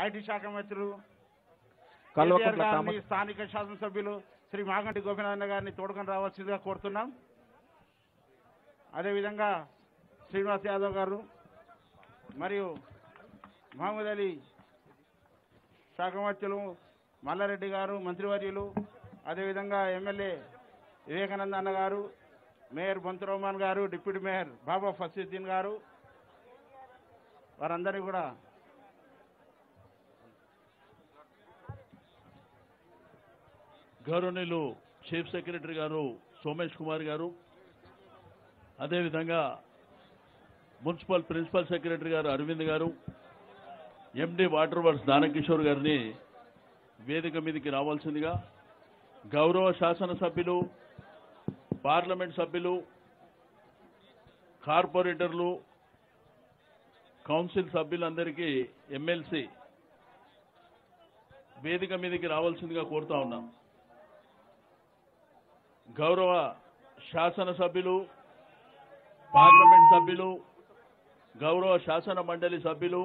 IT శాఖ మంత్రులు కల్వకుంట్ల కేటీఆర్ గారిని, థామస్ స్థానిక శాసనసభ్యులు శ్రీ మాగంటి గోపినాథన్ గారిని తోడుకొని రావాల్సిందిగా కోరుతున్నాం అదేవిధంగా శ్రీనివాస్ యాదవ్ గారు మరియు మహమ్మద్ అలీ శాఖ మంత్రులు మల్లారెడ్డి గారు మంత్రివర్యులు అదేవిధంగా ఎమ్మెల్యే వివేకానంద అన్న గారు మేయర్ బొంతు రహమాన్ గారు డిప్యూటీ మేయర్ బాబా ఫసీద్దీన్ గారు వారందరినీ కూడా గౌరవనీయులు చీఫ్ సెక్రటరీ గారు సోమేష్ కుమార్ గారు అదేవిధంగా మున్సిపల్ ప్రిన్సిపల్ సెక్రటరీ గారు అరవింద్ గారు ఎండి వాటర్ వర్క్స్ దానకిషోర్ గారిని వేదిక మీదకి రావాల్సిందిగా గౌరవ శాసనసభ్యులు పార్లమెంట్ సభ్యులు కార్పొరేటర్లు కౌన్సిల్ సభ్యులందరికీ ఎమ్మెల్సీ వేదిక మీదకి రావాల్సిందిగా కోరుతా ఉన్నాం గౌరవ శాసనసభ్యులు పార్లమెంట్ సభ్యులు గౌరవ శాసన మండలి సభ్యులు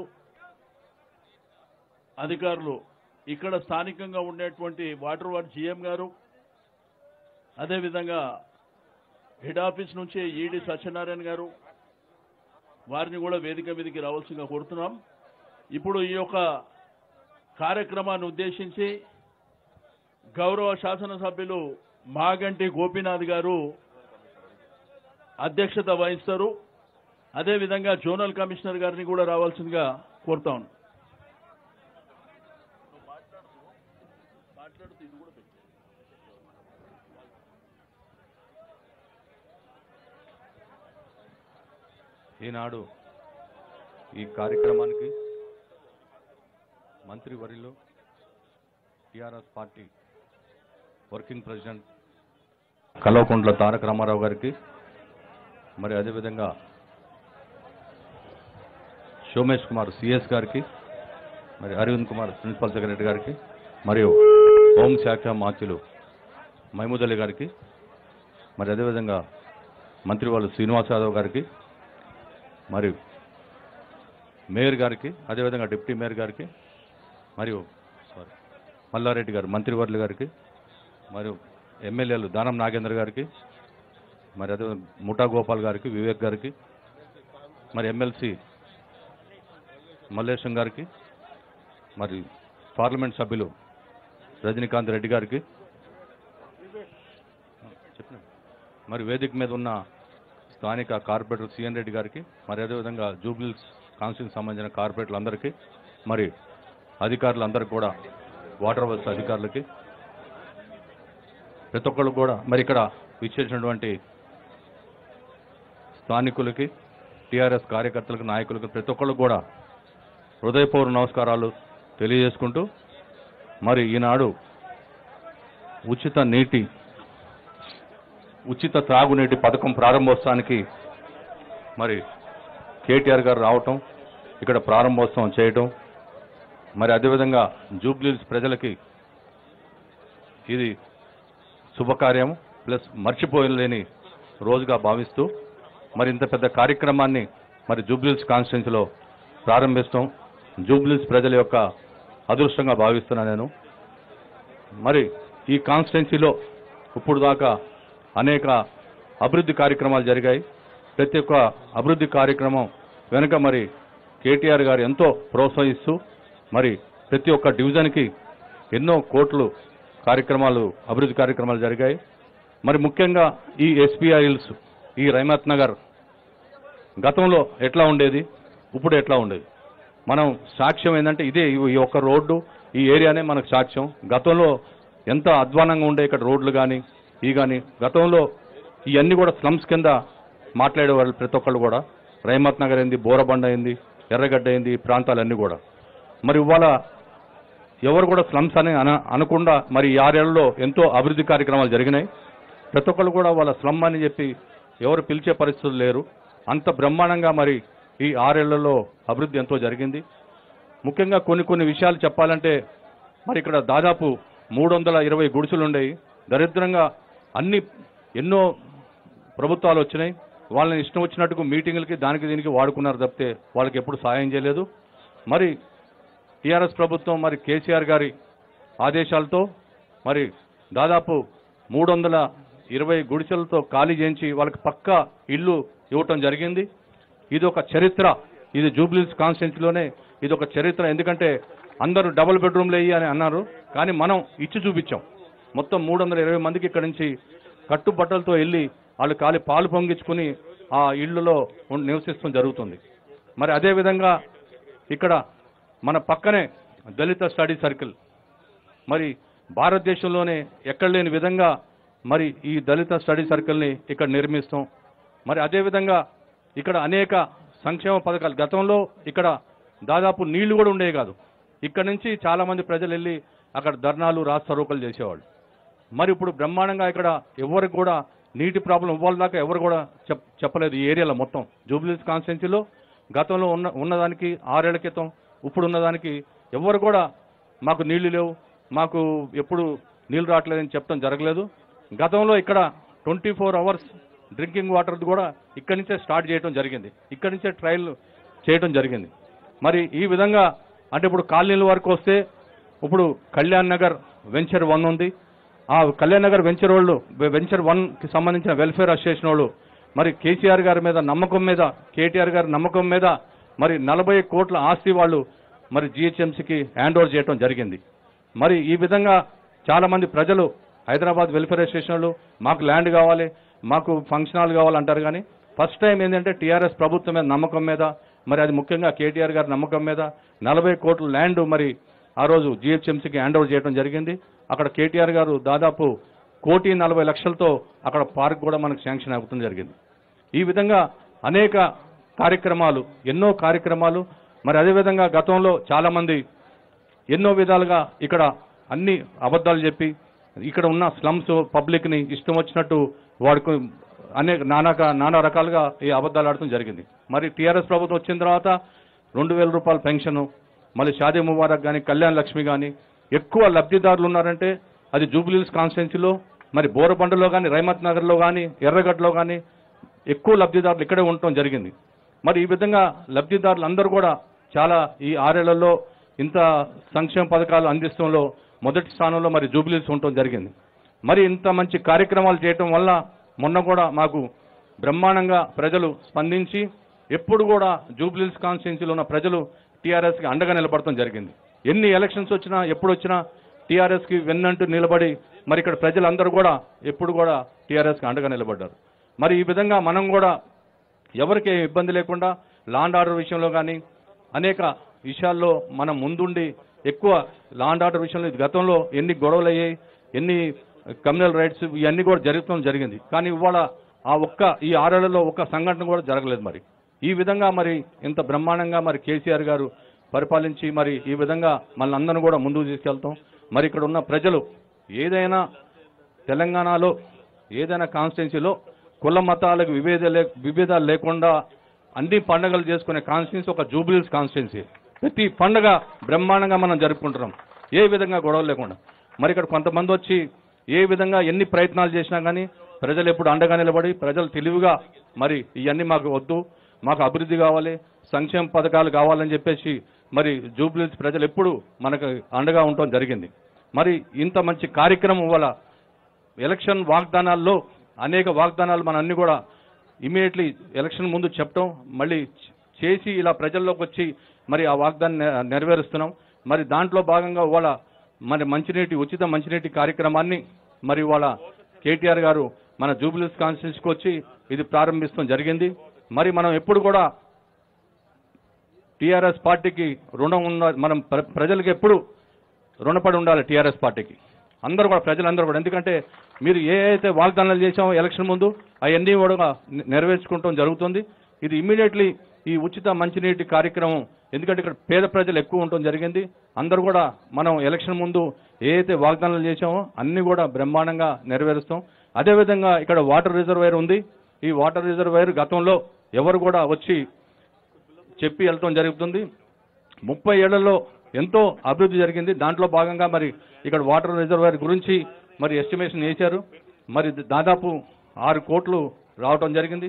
అధికారులు ఇక్కడ స్థానికంగా ఉండేటువంటి వాటర్ వార్డ్ జీఎం గారు అదేవిధంగా హెడ్ ఆఫీస్ నుంచి ఈడి సత్యనారాయణ గారు వారిని కూడా వేదిక మీదకి రావాల్సిందిగా కోరుతున్నాం ఇప్పుడు ఈ యొక్క కార్యక్రమాన్ని ఉద్దేశించి గౌరవ శాసనసభ్యులు మాగంటి గోపీనాథ్ గారు అధ్యక్షత వహిస్తారు అదేవిధంగా జోనల్ కమిషనర్ గారిని కూడా రావాల్సిందిగా కోరుతా ఉన్నాం ఈనాడు ఈ కార్యక్రమానికి మంత్రివర్యులు TRS party working president Kalvakuntla Taraka Ramarao గారికి మరి అదేవిధంగా సోమేష్ కుమార్ సిఎస్ గారికి మరి అరవింద్ కుమార్ ప్రిన్సిపల్ సెక్రటరీ గారికి మరియు హోంశాఖ మాత్యులు మహమూద్ అలీ గారికి మరి అదేవిధంగా మంత్రి వాళ్ళు శ్రీనివాస్ యాదవ్ గారికి మరియు మేయర్ గారికి అదేవిధంగా డిప్యూటీ మేయర్ గారికి మరియు సారీ మల్లారెడ్డి గారు మంత్రివర్యులు గారికి మరియు ఎమ్మెల్యేలు దానం నాగేంద్ర గారికి మరి అదే ముఠా గోపాల్ గారికి వివేక్ గారికి మరి ఎమ్మెల్సీ మల్లేశం గారికి మరి పార్లమెంట్ సభ్యులు రజనీకాంత్ రెడ్డి గారికి చెప్పిన మరి వేదిక మీద ఉన్న స్థానిక కార్పొరేటర్ సిఎన్ రెడ్డి గారికి మరి అదేవిధంగా జూబ్లీస్ కాన్స్టిట్యూన్సీ సంబంధించిన కార్పొరేటర్లందరికీ మరి అధికారులందరికీ కూడా వాటర్ వర్క్స్ అధికారులకి ప్రతి ఒక్కళ్ళు కూడా మరి ఇక్కడ విచ్చేసినటువంటి స్థానికులకి టీఆర్ఎస్ కార్యకర్తలకు నాయకులకు ప్రతి ఒక్కళ్ళు కూడా హృదయపూర్వ నమస్కారాలు తెలియజేసుకుంటూ మరి ఈనాడు ఉచిత నీటి ఉచిత త్రాగునీటి పథకం ప్రారంభోత్సవానికి మరి కేటీఆర్ గారు రావటం ఇక్కడ ప్రారంభోత్సవం చేయటం మరి అదేవిధంగా జూబ్లీస్ ప్రజలకి ఇది శుభకార్యం ప్లస్ మర్చిపోలేని రోజుగా భావిస్తూ మరి ఇంత పెద్ద కార్యక్రమాన్ని మరి జూబ్లీస్ కాన్స్టిట్యున్సీలో ప్రారంభిస్తాం జూబ్లీస్ ప్రజల యొక్క అదృష్టంగా భావిస్తున్నా నేను మరి ఈ కాన్స్టిట్యున్సీలో ఇప్పుడు దాకా అనేక అభివృద్ధి కార్యక్రమాలు జరిగాయి ప్రతి ఒక్క అభివృద్ధి కార్యక్రమం వెనుక మరి కేటీఆర్ గారు ఎంతో ప్రోత్సహిస్తూ మరి ప్రతి ఒక్క డివిజన్కి ఎన్నో కోట్లు కార్యక్రమాలు అభివృద్ధి కార్యక్రమాలు జరిగాయి మరి ముఖ్యంగా ఈ ఎస్పీఐ హిల్స్ ఈ రైమత్ నగర్ గతంలో ఎట్లా ఉండేది ఇప్పుడు ఎట్లా ఉండేది మనం సాక్ష్యం ఏంటంటే ఇదే ఈ- ఈ ఒక్క రోడ్డు ఈ ఏరియానే మనకు సాక్ష్యం గతంలో ఎంత అధ్వానంగా ఉండే ఇక్కడ రోడ్లు కానీ ఈ కానీ గతంలో ఇవన్నీ కూడా స్లమ్స్ కింద మాట్లాడేవాళ్ళు ప్రతి ఒక్కళ్ళు కూడా రైమత్ నగర్ అయింది బోరబండ అయింది ఎర్రగడ్డ అయింది ఈ ప్రాంతాలన్నీ కూడా మరి ఇవాళ ఎవరు కూడా స్లమ్స్ అని అన అనకుండా మరి ఈ ఆరేళ్లలో ఎంతో అభివృద్ధి కార్యక్రమాలు జరిగినాయి ప్రతి ఒక్కళ్ళు కూడా వాళ్ళ స్లమ్ అని చెప్పి ఎవరు పిలిచే పరిస్థితులు లేరు అంత బ్రహ్మాండంగా మరి ఈ ఆరేళ్లలో అభివృద్ధి ఎంతో జరిగింది ముఖ్యంగా కొన్ని కొన్ని విషయాలు చెప్పాలంటే మరి ఇక్కడ దాదాపు మూడు వందల ఇరవై గుడిసెలు ఉండేవి దరిద్రంగా అన్ని ఎన్నో ప్రభుత్వాలు వచ్చినాయి వాళ్ళని ఇష్టం వచ్చినట్టుగా మీటింగులకి దానికి దీనికి వాడుకున్నారు తప్పితే వాళ్ళకి ఎప్పుడు సాయం చేయలేదు మరి టీఆర్ఎస్ ప్రభుత్వం మరి కేసీఆర్ గారి ఆదేశాలతో మరి దాదాపు మూడు వందల ఇరవై గుడిసెలతో ఖాళీ చేయించి వాళ్ళకి పక్కా ఇల్లు ఇవ్వటం జరిగింది ఇది ఒక చరిత్ర ఇది జూబ్లీస్ కాన్స్టిట్యున్సీలోనే ఇది ఒక చరిత్ర ఎందుకంటే అందరూ డబుల్ బెడ్రూమ్లు వేయి అని అన్నారు కానీ మనం ఇచ్చి చూపించాం మొత్తం మూడు వందల ఇరవై మందికి ఇక్కడ నుంచి కట్టుబట్టలతో వెళ్ళి వాళ్ళు కాలి పాలు పొంగించుకుని ఆ ఇళ్లలో ఉం- నివసిస్తూ జరుగుతుంది మరి అదేవిధంగా ఇక్కడ మన పక్కనే దళిత స్టడీ సర్కిల్ మరి భారతదేశంలోనే ఎక్కడ లేని విధంగా మరి ఈ దళిత స్టడీ సర్కిల్ని ఇక్కడ నిర్మిస్తాం మరి అదేవిధంగా ఇక్కడ అనేక సంక్షేమ పథకాలు గతంలో ఇక్కడ దాదాపు నీళ్లు కూడా ఉండేవి కాదు ఇక్కడ నుంచి చాలా మంది ప్రజలు వెళ్ళి అక్కడ ధర్నాలు రాస్తారోకలు చేసేవాళ్ళు మరి ఇప్పుడు బ్రహ్మాండంగా ఇక్కడ ఎవరికి కూడా నీటి ప్రాబ్లం ఇవ్వాలి దాకా ఎవరు కూడా చెప్ చెప్పలేదు ఈ ఏరియాలో మొత్తం జూబ్లీస్ కాన్స్టిట్యున్సీలో గతంలో ఉన్న ఉన్నదానికి ఆరేళ్ల క్రితం ఇప్పుడు ఉన్నదానికి ఎవరు కూడా మాకు నీళ్లు లేవు మాకు ఎప్పుడు నీళ్లు రావట్లేదని చెప్పడం జరగలేదు గతంలో ఇక్కడ twenty four hours drinking water కూడా ఇక్కడి నుంచే స్టార్ట్ చేయడం జరిగింది ఇక్కడి నుంచే ట్రయల్ చేయడం జరిగింది మరి ఈ విధంగా అంటే ఇప్పుడు కాలనీల వరకు వస్తే ఇప్పుడు కళ్యాణ్ నగర్ వెంచర్ వన్ ఉంది ఆ కళ్యాణ్ నగర్ వెంచర్ వాళ్ళు వెంచర్ వన్ కి సంబంధించిన వెల్ఫేర్ అసోసియేషన్ వాళ్ళు మరి కేసీఆర్ గారి మీద నమ్మకం మీద కేటీఆర్ గారి నమ్మకం మీద మరి నలభై కోట్ల ఆస్తి వాళ్ళు మరి జిహెచ్ఎంసీకి హ్యాండ్ ఓవర్ చేయడం జరిగింది మరి ఈ విధంగా చాలా మంది ప్రజలు హైదరాబాద్ వెల్ఫేర్ అసోసియేషన్ వాళ్ళు మాకు ల్యాండ్ కావాలి మాకు ఫంక్షన్ హాల్ కావాలంటారు కానీ ఫస్ట్ టైం ఏంటంటే టీఆర్ఎస్ ప్రభుత్వం మీద నమ్మకం మీద మరి అది ముఖ్యంగా కేటీఆర్ గారి నమ్మకం మీద నలభై కోట్ల ల్యాండ్ మరి ఆ రోజు జిహెచ్ఎంసీకి హ్యాండ్ ఓవర్ చేయడం జరిగింది అక్కడ కేటీఆర్ గారు దాదాపు కోటి నలభై లక్షలతో అక్కడ పార్క్ కూడా మనకు శాంక్షన్ అవుతుంది జరిగింది ఈ విధంగా అనేక కార్యక్రమాలు ఎన్నో కార్యక్రమాలు మరి అదేవిధంగా గతంలో చాలా మంది ఎన్నో విధాలుగా ఇక్కడ అన్ని అబద్ధాలు చెప్పి ఇక్కడ ఉన్న స్లమ్స్ పబ్లిక్ ని ఇష్టం వచ్చినట్టు వాడుకు అనేక నానా నానా రకాలుగా ఈ అబద్ధాలు ఆడటం జరిగింది మరి టీఆర్ఎస్ ప్రభుత్వం వచ్చిన తర్వాత రెండు వేల రూపాయల పెన్షన్ మళ్ళీ షాదీ ముబారక్ కానీ కళ్యాణ్ లక్ష్మి కానీ ఎక్కువ లబ్ధిదారులు ఉన్నారంటే అది జూబ్లీహిల్స్ కాన్స్టిట్యున్సీలో మరి బోరబండలో కానీ రైమత్ నగర్లో కానీ ఎర్రగడ్డలో కానీ ఎక్కువ లబ్ధిదారులు ఇక్కడే ఉండటం జరిగింది మరి ఈ విధంగా లబ్ధిదారులు అందరూ కూడా చాలా ఈ ఆరేళ్లలో ఇంత సంక్షేమ పథకాలు అందిస్తంలో మొదటి స్థానంలో మరి జూబ్లీస్ ఉండటం జరిగింది మరి ఇంత మంచి కార్యక్రమాలు చేయటం వల్ల మొన్న కూడా మాకు బ్రహ్మాండంగా ప్రజలు స్పందించి ఎప్పుడు కూడా జూబ్లీస్ కాన్స్టిట్యున్సీలో ఉన్న ప్రజలు టీఆర్ఎస్కి అండగా నిలబడటం జరిగింది ఎన్ని ఎలక్షన్స్ వచ్చినా ఎప్పుడు వచ్చినా టీఆర్ఎస్కి వెన్నంటూ నిలబడి మరి ఇక్కడ ప్రజలందరూ కూడా ఎప్పుడు కూడా టీఆర్ఎస్కి అండగా నిలబడ్డారు మరి ఈ విధంగా మనం కూడా ఎవరికి ఏ ఇబ్బంది లేకుండా లాండ్ ఆర్డర్ విషయంలో కానీ అనేక విషయాల్లో మనం ముందుండి ఎక్కువ లాండ్ ఆర్డర్ విషయంలో ఇది గతంలో ఎన్ని గొడవలు అయ్యాయి ఎన్ని కమ్యూనల్ రైట్స్ ఇవన్నీ కూడా జరుగుతాం జరిగింది కానీ ఇవాళ ఆ ఒక్క ఈ ఆరేళ్లలో ఒక్క సంఘటన కూడా జరగలేదు మరి ఈ విధంగా మరి ఇంత బ్రహ్మాండంగా మరి కేసీఆర్ గారు పరిపాలించి మరి ఈ విధంగా మన అందరం కూడా ముందుకు తీసుకెళ్తాం మరి ఇక్కడ ఉన్న ప్రజలు ఏదైనా తెలంగాణలో ఏదైనా కాన్స్టిట్యున్సీలో కుల మతాలకు విభేద లే- విభేదాలు లేకుండా అన్ని పండుగలు చేసుకునే కాన్స్టిట్యున్సీ ఒక జూబిలీస్ కాన్స్టిట్యున్సీ ప్రతి పండుగ బ్రహ్మాండంగా మనం జరుపుకుంటున్నాం ఏ విధంగా గొడవలు లేకుండా మరి ఇక్కడ కొంతమంది వచ్చి ఏ విధంగా ఎన్ని ప్రయత్నాలు చేసినా కానీ ప్రజలు ఎప్పుడు అండగా నిలబడి ప్రజలు తెలివిగా మరి ఇవన్నీ మాకు వద్దు మాకు అభివృద్ధి కావాలి సంక్షేమ పథకాలు కావాలని చెప్పేసి మరి జూబ్లీస్ ప్రజలు ఎప్పుడు మనకు అండగా ఉండటం జరిగింది మరి ఇంత మంచి కార్యక్రమం వల్ల ఎలక్షన్ వాగ్దానాల్లో అనేక వాగ్దానాలు మన అన్ని కూడా ఇమీడియట్లీ ఎలక్షన్ ముందు చెప్పడం మళ్ళీ చ- చేసి ఇలా ప్రజల్లోకి వచ్చి మరి ఆ వాగ్దాన్ని నె- నెరవేరుస్తున్నాం మరి దాంట్లో భాగంగా ఇవాళ మరి మంచినీటి ఉచిత మంచినీటి కార్యక్రమాన్ని మరి ఇవాళ కేటీఆర్ గారు మన జూబిలీస్ కాన్స్టిట్యూన్సీకి వచ్చి ఇది ప్రారంభించడం జరిగింది మరి మనం ఎప్పుడు కూడా టీఆర్ఎస్ పార్టీకి రుణం ఉన్న మనం ప్ర- ప్రజలకు ఎప్పుడు రుణపడి ఉండాలి టీఆర్ఎస్ పార్టీకి అందరూ కూడా ప్రజలందరూ కూడా ఎందుకంటే మీరు ఏ అయితే వాగ్దానాలు చేశామో ఎలక్షన్ ముందు అవన్నీ కూడా నె- నెరవేర్చుకుంటాం జరుగుతుంది ఇది ఇమ్మీడియట్లీ ఈ ఉచిత మంచినీటి కార్యక్రమం ఎందుకంటే ఇక్కడ పేద ప్రజలు ఎక్కువ ఉండటం జరిగింది అందరూ కూడా మనం ఎలక్షన్ ముందు ఏ అయితే వాగ్దానాలు చేశామో అన్ని కూడా బ్రహ్మాండంగా నెరవేరుస్తాం అదేవిధంగా ఇక్కడ వాటర్ రిజర్వాయర్ ఉంది ఈ వాటర్ రిజర్వాయర్ గతంలో ఎవరు కూడా వచ్చి చెప్పి వెళ్ళటం జరుగుతుంది ముప్పై ఏళ్లలో ఎంతో అభివృద్ధి జరిగింది దాంట్లో భాగంగా మరి ఇక్కడ వాటర్ రిజర్వాయర్ గురించి మరి ఎస్టిమేషన్ చేశారు మరి దాదాపు ఆరు కోట్లు రావటం జరిగింది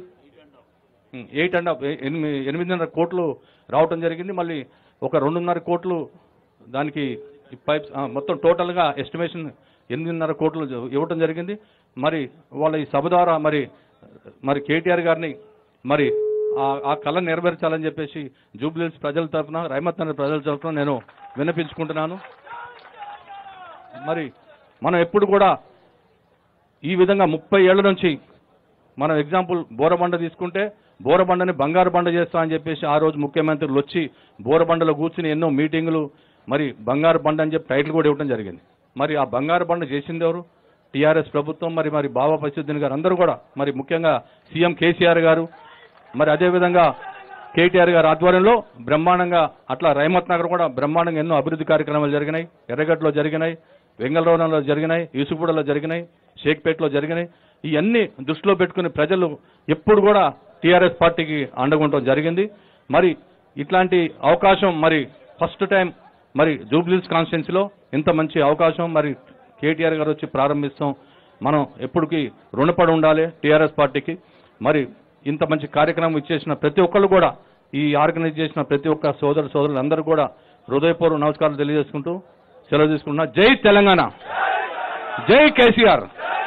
ఎయిట్ అండ్ హాఫ్ ఎనిమిది ఎనిమిదిన్నర కోట్లు రావటం జరిగింది మళ్ళీ ఒక రెండున్నర కోట్లు దానికి ఈ పైప్స్ ఆ, మొత్తం టోటల్గా ఎస్టిమేషన్ ఎనిమిదిన్నర కోట్లు జ- ఇవ్వటం జరిగింది మరి వాళ్ళ ఈ సభ ద్వారా మరి మరి కేటీఆర్ గారిని మరి ఆ- ఆ కళ నెరవేర్చాలని చెప్పేసి జూబ్లీహిల్స్ ప్రజల తరఫున రైమత్ నగర్ ప్రజల తరఫున నేను విన్నపించుకుంటున్నాను మరి మనం ఎప్పుడు కూడా ఈ విధంగా ముప్పై ఏళ్ల నుంచి మనం ఎగ్జాంపుల్ బోరబండ తీసుకుంటే బోరబండని బంగారు బండ చేస్తా అని చెప్పేసి ఆ రోజు ముఖ్యమంత్రులు వచ్చి బోరబండలో కూర్చుని ఎన్నో మీటింగులు మరి బంగారు బండ అని చెప్పి టైటిల్ కూడా ఇవ్వడం జరిగింది మరి ఆ బంగారు బండ చేసింది ఎవరు టీఆర్ఎస్ ప్రభుత్వం మరి మరి బాబా పశుద్దీన్ గారు అందరూ కూడా మరి ముఖ్యంగా సీఎం కేసీఆర్ గారు మరి అదేవిధంగా కేటీఆర్ గారి ఆధ్వర్యంలో బ్రహ్మాండంగా అట్లా రైమత్ నగర్ కూడా బ్రహ్మాండంగా ఎన్నో అభివృద్ధి కార్యక్రమాలు జరిగినాయి ఎర్రగడ్డలో జరిగినాయి వెంగళరావులో జరిగినాయి యూసుగూడలో జరిగినాయి షేక్పేటలో జరిగినాయి ఇవన్నీ దృష్టిలో పెట్టుకుని ప్రజలు ఎప్పుడు కూడా టీఆర్ఎస్ పార్టీకి అండగుంటం జరిగింది మరి ఇట్లాంటి అవకాశం మరి ఫస్ట్ టైం మరి జూబ్లీస్ కాన్స్టిట్యున్సీలో ఇంత మంచి అవకాశం మరి కేటీఆర్ గారు వచ్చి ప్రారంభిస్తాం మనం ఎప్పటికీ రుణపడి ఉండాలి టీఆర్ఎస్ పార్టీకి మరి ఇంత మంచి కార్యక్రమం ఇచ్చేసిన ప్రతి ఒక్కళ్ళు కూడా ఈ ఆర్గనైజ్ చేసిన ప్రతి ఒక్క సోదరు సోదరులు అందరూ కూడా హృదయపూర్వక నమస్కారాలు తెలియజేసుకుంటూ సెలవు తీసుకుంటున్నా జై తెలంగాణ జై కేసీఆర్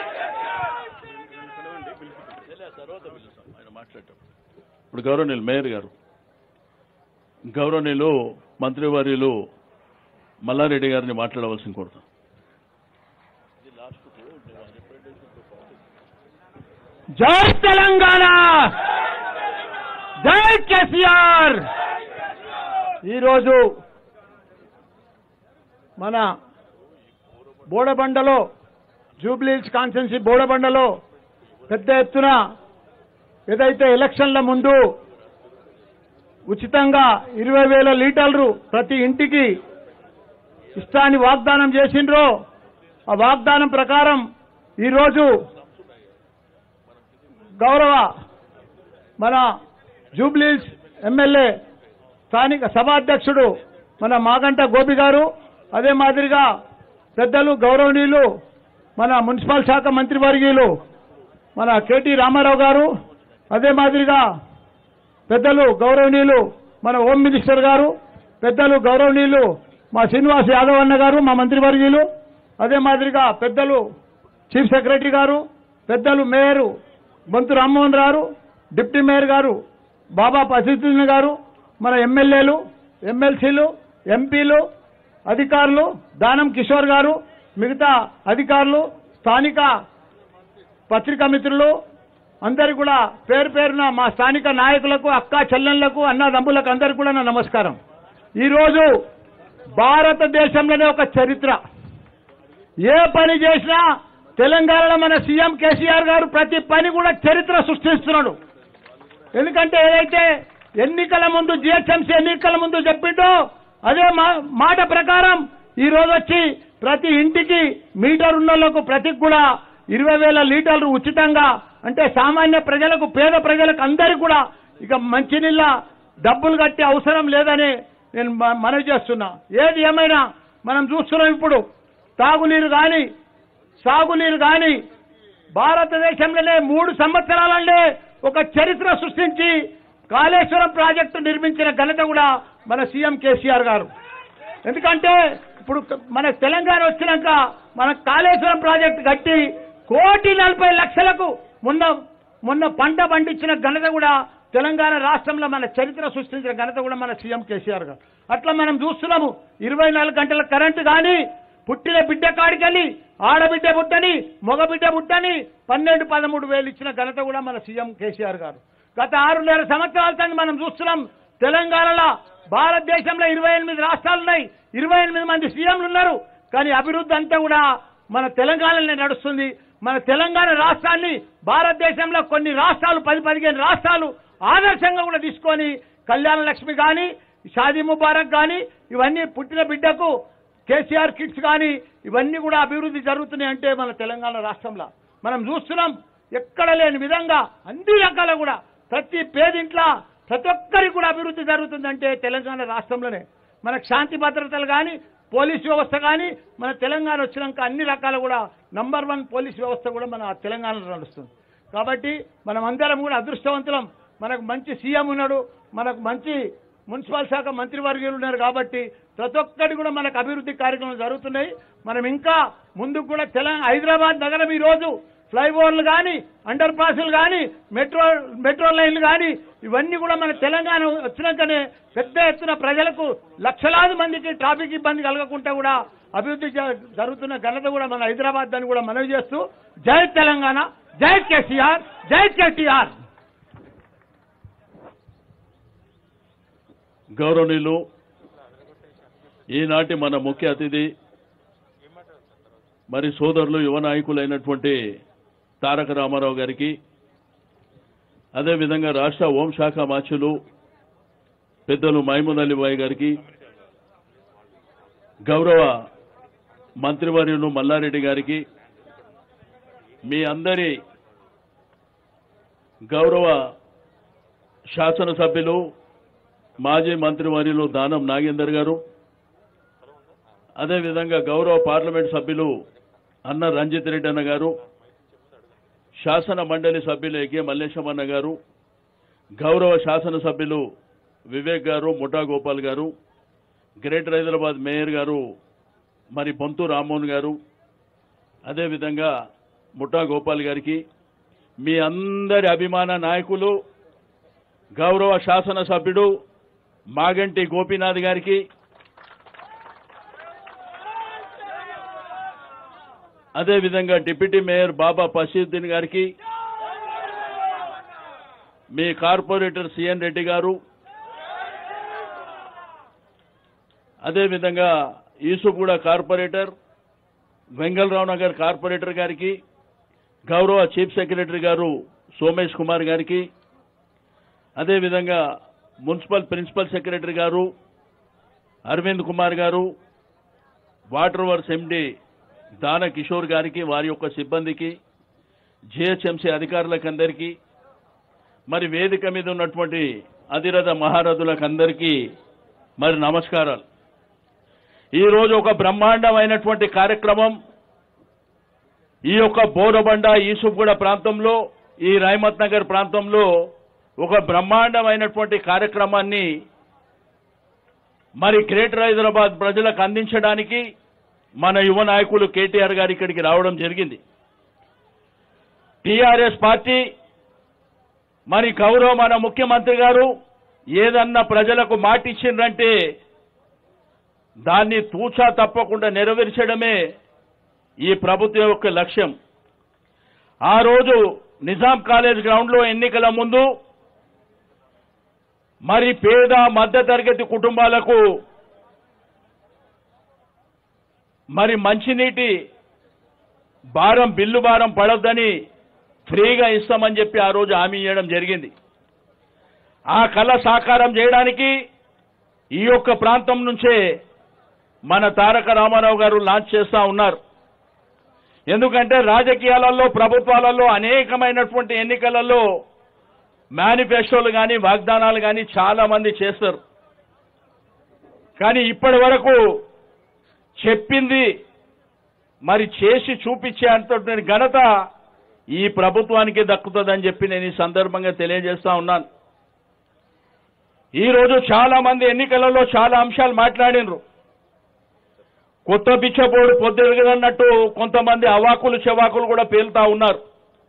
ఆయన మాట్లాడటం ఇప్పుడు గౌరవనీయులు మేయర్ గారు గౌరవనీయులు మంత్రివర్యులు మల్లారెడ్డి గారిని మాట్లాడవలసింది కోరుతాం జై తెలంగాణ జై కేసీఆర్ ఈరోజు మన బోడబండలో జూబ్లీహిల్స్ కాన్స్టెన్సీ బోడబండలో పెద్ద ఎత్తున ఏదైతే ఎలక్షన్ల ముందు ఉచితంగా ఇరవై వేల లీటర్లు ప్రతి ఇంటికి ఇష్టాన్ని వాగ్దానం చేసిండ్రో ఆ వాగ్దానం ప్రకారం ఈరోజు గౌరవ మన జూబ్లీస్ ఎమ్మెల్యే స్థానిక సభాధ్యక్షుడు మన మాగంట గోపి గారు అదే మాదిరిగా పెద్దలు గౌరవనీయులు మన మున్సిపల్ శాఖ మంత్రివర్గీయులు మన కేటీ రామారావు గారు అదే మాదిరిగా పెద్దలు గౌరవనీయులు మన హోమ్ మినిస్టర్ గారు పెద్దలు గౌరవనీయులు మా శ్రీనివాస్ యాదవ్ అన్న గారు మా మంత్రివర్గీయులు అదే మాదిరిగా పెద్దలు చీఫ్ సెక్రటరీ గారు పెద్దలు మేయరు బొంతు రామ్మోహన్ గారు డిప్యూటీ మేయర్ గారు బాబా పసిద్దున్ గారు మన ఎమ్మెల్యేలు ఎమ్మెల్సీలు ఎంపీలు అధికారులు దానం కిషోర్ గారు మిగతా అధికారులు స్థానిక పత్రికా మిత్రులు అందరు కూడా పేరు పేరున మా స్థానిక నాయకులకు అక్క చెల్లెళ్లకు అన్నదమ్ములకు అందరికి కూడా నా నమస్కారం ఈరోజు భారతదేశంలోనే ఒక చరిత్ర ఏ పని చేసినా తెలంగాణలో మన సీఎం కేసీఆర్ గారు ప్రతి పని కూడా చరిత్ర సృష్టిస్తున్నాడు ఎందుకంటే ఏదైతే ఎన్నికల ముందు జిహెచ్ఎంసీ ఎన్నికల ముందు చెప్పిండో అదే మా- మాట ప్రకారం ఈ రోజు వచ్చి ప్రతి ఇంటికి మీటర్ ఉన్నోళ్లకు ప్రతి కూడా ఇరవై వేల లీటర్లు ఉచితంగా అంటే సామాన్య ప్రజలకు పేద ప్రజలకు అందరికీ కూడా ఇక మంచినీళ్ళ డబ్బులు కట్టే అవసరం లేదని నేను మ- మనవి చేస్తున్నా ఏది ఏమైనా మనం చూస్తున్నాం ఇప్పుడు తాగునీరు కానీ సాగునీరు కానీ భారతదేశంలోనే మూడు సంవత్సరాలనే ఒక చరిత్ర సృష్టించి కాళేశ్వరం ప్రాజెక్టు నిర్మించిన ఘనత కూడా మన సీఎం కేసీఆర్ గారు ఎందుకంటే ఇప్పుడు మన తెలంగాణ వచ్చినాక మన కాళేశ్వరం ప్రాజెక్టు కట్టి కోటి నలభై లక్షలకు మొన్న మొన్న పంట పండించిన ఘనత కూడా తెలంగాణ రాష్ట్రంలో మన చరిత్ర సృష్టించిన ఘనత కూడా మన సీఎం కేసీఆర్ గారు అట్లా మనం చూస్తున్నాము ఇరవై నాలుగు గంటల కరెంటు కానీ పుట్టిన బిడ్డ కాడికెళ్ళి ఆడబిడ్డ పుట్టని మగబిడ్డ పుట్టని పన్నెండు పదమూడు వేలు ఇచ్చిన ఘనత కూడా మన సీఎం కేసీఆర్ గారు గత ఆరున్నర సంవత్సరాల నుంచి మనం చూస్తున్నాం తెలంగాణలో భారతదేశంలో ఇరవై ఎనిమిది రాష్ట్రాలు ఉన్నాయి ఇరవై ఎనిమిది మంది సీఎంలు ఉన్నారు కానీ అభివృద్ధి అంతా కూడా మన తెలంగాణలోనే నడుస్తుంది మన తెలంగాణ రాష్ట్రాన్ని భారతదేశంలో కొన్ని రాష్ట్రాలు పది పదిహేను రాష్ట్రాలు ఆదర్శంగా కూడా తీసుకొని కళ్యాణ లక్ష్మి కానీ షాదీ ముబారక్ కానీ ఇవన్నీ పుట్టిన బిడ్డకు కేసీఆర్ కిట్స్ కానీ ఇవన్నీ కూడా అభివృద్ధి జరుగుతున్నాయి అంటే మన తెలంగాణ రాష్ట్రంలో మనం చూస్తున్నాం ఎక్కడ లేని విధంగా అన్ని రకాల కూడా ప్రతి పేదింట్ల ప్రతి ఒక్కరికి కూడా అభివృద్ధి జరుగుతుందంటే తెలంగాణ రాష్ట్రంలోనే మనకు శాంతి భద్రతలు కానీ పోలీస్ వ్యవస్థ కానీ మన తెలంగాణ వచ్చినాక అన్ని రకాల కూడా నంబర్ వన్ పోలీస్ వ్యవస్థ కూడా మన తెలంగాణలో నడుస్తుంది కాబట్టి మనం అందరం కూడా అదృష్టవంతులం మనకు మంచి సీఎం ఉన్నాడు మనకు మంచి మున్సిపల్ శాఖ మంత్రివర్యులు ఉన్నారు కాబట్టి ప్రతి ఒక్కటి కూడా మనకు అభివృద్ధి కార్యక్రమాలు జరుగుతున్నాయి మనం ఇంకా ముందుకు కూడా తెలంగాణ హైదరాబాద్ నగరం ఈ రోజు ఫ్లైఓవర్లు కానీ అండర్ పాస్లు కానీ మెట్రో మెట్రో లైన్లు కానీ ఇవన్నీ కూడా మన తెలంగాణ వచ్చినాకనే పెద్ద ఎత్తున ప్రజలకు లక్షలాది మందికి ట్రాఫిక్ ఇబ్బంది కలగకుండా కూడా అభివృద్ధి జ- జరుగుతున్న ఘనత కూడా మన హైదరాబాద్ దాన్ని కూడా మనవి చేస్తూ జై తెలంగాణ జై కేసీఆర్ జై కేటీఆర్ గౌరవనీయులు ఈనాటి మన ముఖ్య అతిథి మరి సోదరులు యువ నాయకులైనటువంటి తారక రామారావు గారికి అదేవిధంగా రాష్ట్ర హోంశాఖ మాచులు పెద్దలు మహమూద్ అలీబాయ్ గారికి గౌరవ మంత్రివర్యులు మల్లారెడ్డి గారికి మీ అందరి గౌరవ శాసనసభ్యులు మాజీ మంత్రివర్యులు దానం నాగేందర్ గారు అదేవిధంగా గౌరవ పార్లమెంట్ సభ్యులు అన్న రంజిత్ రెడ్డి అన్న గారు శాసన మండలి సభ్యులు ఎగే మల్లేశమన్న గారు గౌరవ శాసనసభ్యులు వివేక్ గారు ముఠా గోపాల్ గారు గ్రేటర్ హైదరాబాద్ మేయర్ గారు మరి బొంతు రామ్మోహన్ గారు అదేవిధంగా ముఠా గోపాల్ గారికి మీ అందరి అభిమాన నాయకులు గౌరవ శాసనసభ్యుడు మాగంటి గోపీనాథ్ గారికి అదేవిధంగా డిప్యూటీ మేయర్ బాబా పసీద్దీన్ గారికి మీ కార్పొరేటర్ సిఎన్ రెడ్డి గారు అదేవిధంగా ఈసుగూడ కార్పొరేటర్ వెంగళరావు నగర్ కార్పొరేటర్ గారికి గౌరవ చీఫ్ సెక్రటరీ గారు సోమేష్ కుమార్ గారికి అదేవిధంగా మున్సిపల్ ప్రిన్సిపల్ సెక్రటరీ గారు అరవింద్ కుమార్ గారు వాటర్ వర్క్స్ ఎండి దాన కిషోర్ గారికి వారి యొక్క సిబ్బందికి జిహెచ్ఎంసీ అధికారులకు అందరికీ మరి వేదిక మీద ఉన్నటువంటి అధిరథ మహారథులకు అందరికీ మరి నమస్కారాలు ఈరోజు ఒక బ్రహ్మాండమైనటువంటి కార్యక్రమం ఈ యొక్క బోరబండ ఈసుగూడ ప్రాంతంలో ఈ రాయమత్ నగర్ ప్రాంతంలో ఒక బ్రహ్మాండమైనటువంటి కార్యక్రమాన్ని మరి గ్రేటర్ హైదరాబాద్ ప్రజలకు అందించడానికి మన యువ నాయకులు కేటీఆర్ గారు ఇక్కడికి రావడం జరిగింది టీఆర్ఎస్ పార్టీ మరి గౌరవ మన ముఖ్యమంత్రి గారు ఏదన్నా ప్రజలకు మాటిచ్చిండ్రంటే దాన్ని తూచా తప్పకుండా నెరవేర్చడమే ఈ ప్రభుత్వం యొక్క లక్ష్యం ఆ రోజు నిజాం కాలేజ్ గ్రౌండ్లో ఎన్నికల ముందు మరి పేద మధ్యతరగతి కుటుంబాలకు మరి మంచినీటి భారం బిల్లు భారం పడొద్దని ఫ్రీగా ఇస్తామని చెప్పి ఆ రోజు హామీ ఇవ్వడం జరిగింది ఆ కళ సాకారం చేయడానికి ఈ యొక్క ప్రాంతం నుంచే మన తారక రామారావు గారు లాంచ్ చేస్తా ఉన్నారు ఎందుకంటే రాజకీయాలలో ప్రభుత్వాలలో అనేకమైనటువంటి ఎన్నికలలో మేనిఫెస్టోలు కానీ వాగ్దానాలు కానీ చాలా మంది చేస్తారు కానీ ఇప్పటి వరకు చెప్పింది మరి చేసి చూపించే అంతటి ఘనత ఈ ప్రభుత్వానికి దక్కుతుందని చెప్పి నేను ఈ సందర్భంగా తెలియజేస్తా ఉన్నాను ఈ రోజు చాలా మంది ఎన్నికలలో చాలా అంశాలు మాట్లాడినరు కొత్త పిచ్చపోడు పొద్దుగదన్నట్టు కొంతమంది అవాకులు చెవాకులు కూడా పేలుతా ఉన్నారు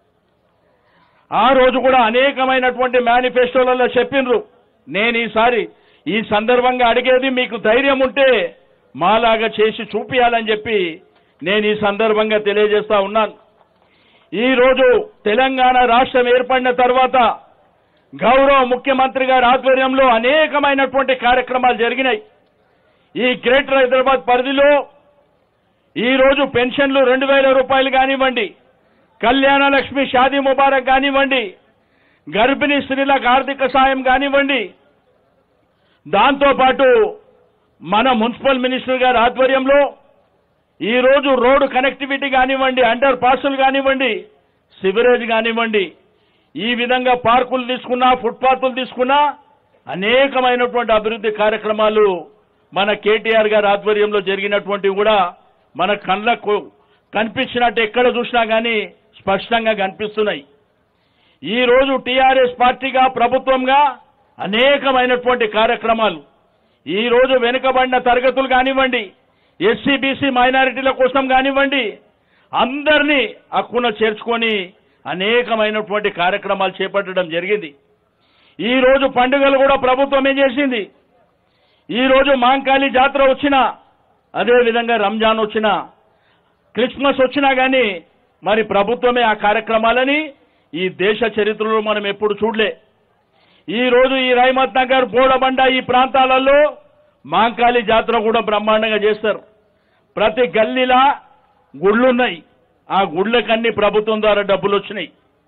ఆ రోజు కూడా అనేకమైనటువంటి మేనిఫెస్టోలలో చెప్పిండ్రు నేను ఈసారి ఈ సందర్భంగా అడిగేది మీకు ధైర్యం ఉంటే మాలాగా చేసి చూపియాలని చెప్పి నేను ఈ సందర్భంగా తెలియజేస్తా ఉన్నాను ఈ రోజు తెలంగాణ రాష్ట్రం ఏర్పడిన తర్వాత గౌరవ ముఖ్యమంత్రి గారి ఆధ్వర్యంలో అనేకమైనటువంటి కార్యక్రమాలు జరిగినాయి ఈ గ్రేటర్ హైదరాబాద్ పరిధిలో ఈ రోజు పెన్షన్లు రెండు వేల రూపాయలు కానివ్వండి కళ్యాణ లక్ష్మి షాదీ ముబారక్ కానివ్వండి గర్భిణీ స్త్రీలకు ఆర్థిక సాయం కానివ్వండి దాంతోపాటు మన మున్సిపల్ మినిస్టర్ గారి ఆధ్వర్యంలో ఈ రోజు రోడ్డు కనెక్టివిటీ కానివ్వండి అండర్ పాసులు కానివ్వండి సివరేజ్ కానివ్వండి ఈ విధంగా పార్కులు తీసుకున్నా ఫుట్పాత్లు తీసుకున్నా అనేకమైనటువంటి అభివృద్ధి కార్యక్రమాలు మన కేటీఆర్ గారి ఆధ్వర్యంలో జరిగినటువంటివి కూడా మన కళ్ళకు కనిపించినట్టు ఎక్కడ చూసినా కానీ స్పష్టంగా కనిపిస్తున్నాయి ఈ రోజు టీఆర్ఎస్ పార్టీగా ప్రభుత్వంగా అనేకమైనటువంటి కార్యక్రమాలు ఈ రోజు వెనుకబడిన తరగతులు కానివ్వండి ఎస్సీ బీసీ మైనారిటీల కోసం కానివ్వండి అందరినీ హక్కున చేర్చుకొని అనేకమైనటువంటి కార్యక్రమాలు చేపట్టడం జరిగింది ఈ రోజు పండుగలు కూడా ప్రభుత్వం ఏం చేసింది ఈ రోజు మాంకాళి జాతర వచ్చినా అదే విధంగా రంజాన్ వచ్చినా క్రిస్మస్ వచ్చినా కానీ మరి ప్రభుత్వమే ఆ కార్యక్రమాలని ఈ దేశ చరిత్రలో మనం ఎప్పుడు చూడలే ఈ రోజు ఈ రైమత్ నగర్ బోడబండ ఈ ప్రాంతాలలో మాంకాళి జాతర కూడా బ్రహ్మాండంగా చేస్తారు ప్రతి గల్లీలా గుళ్ళున్నాయి ఆ గుళ్ళకన్నీ ప్రభుత్వం ద్వారా డబ్బులు వచ్చినాయి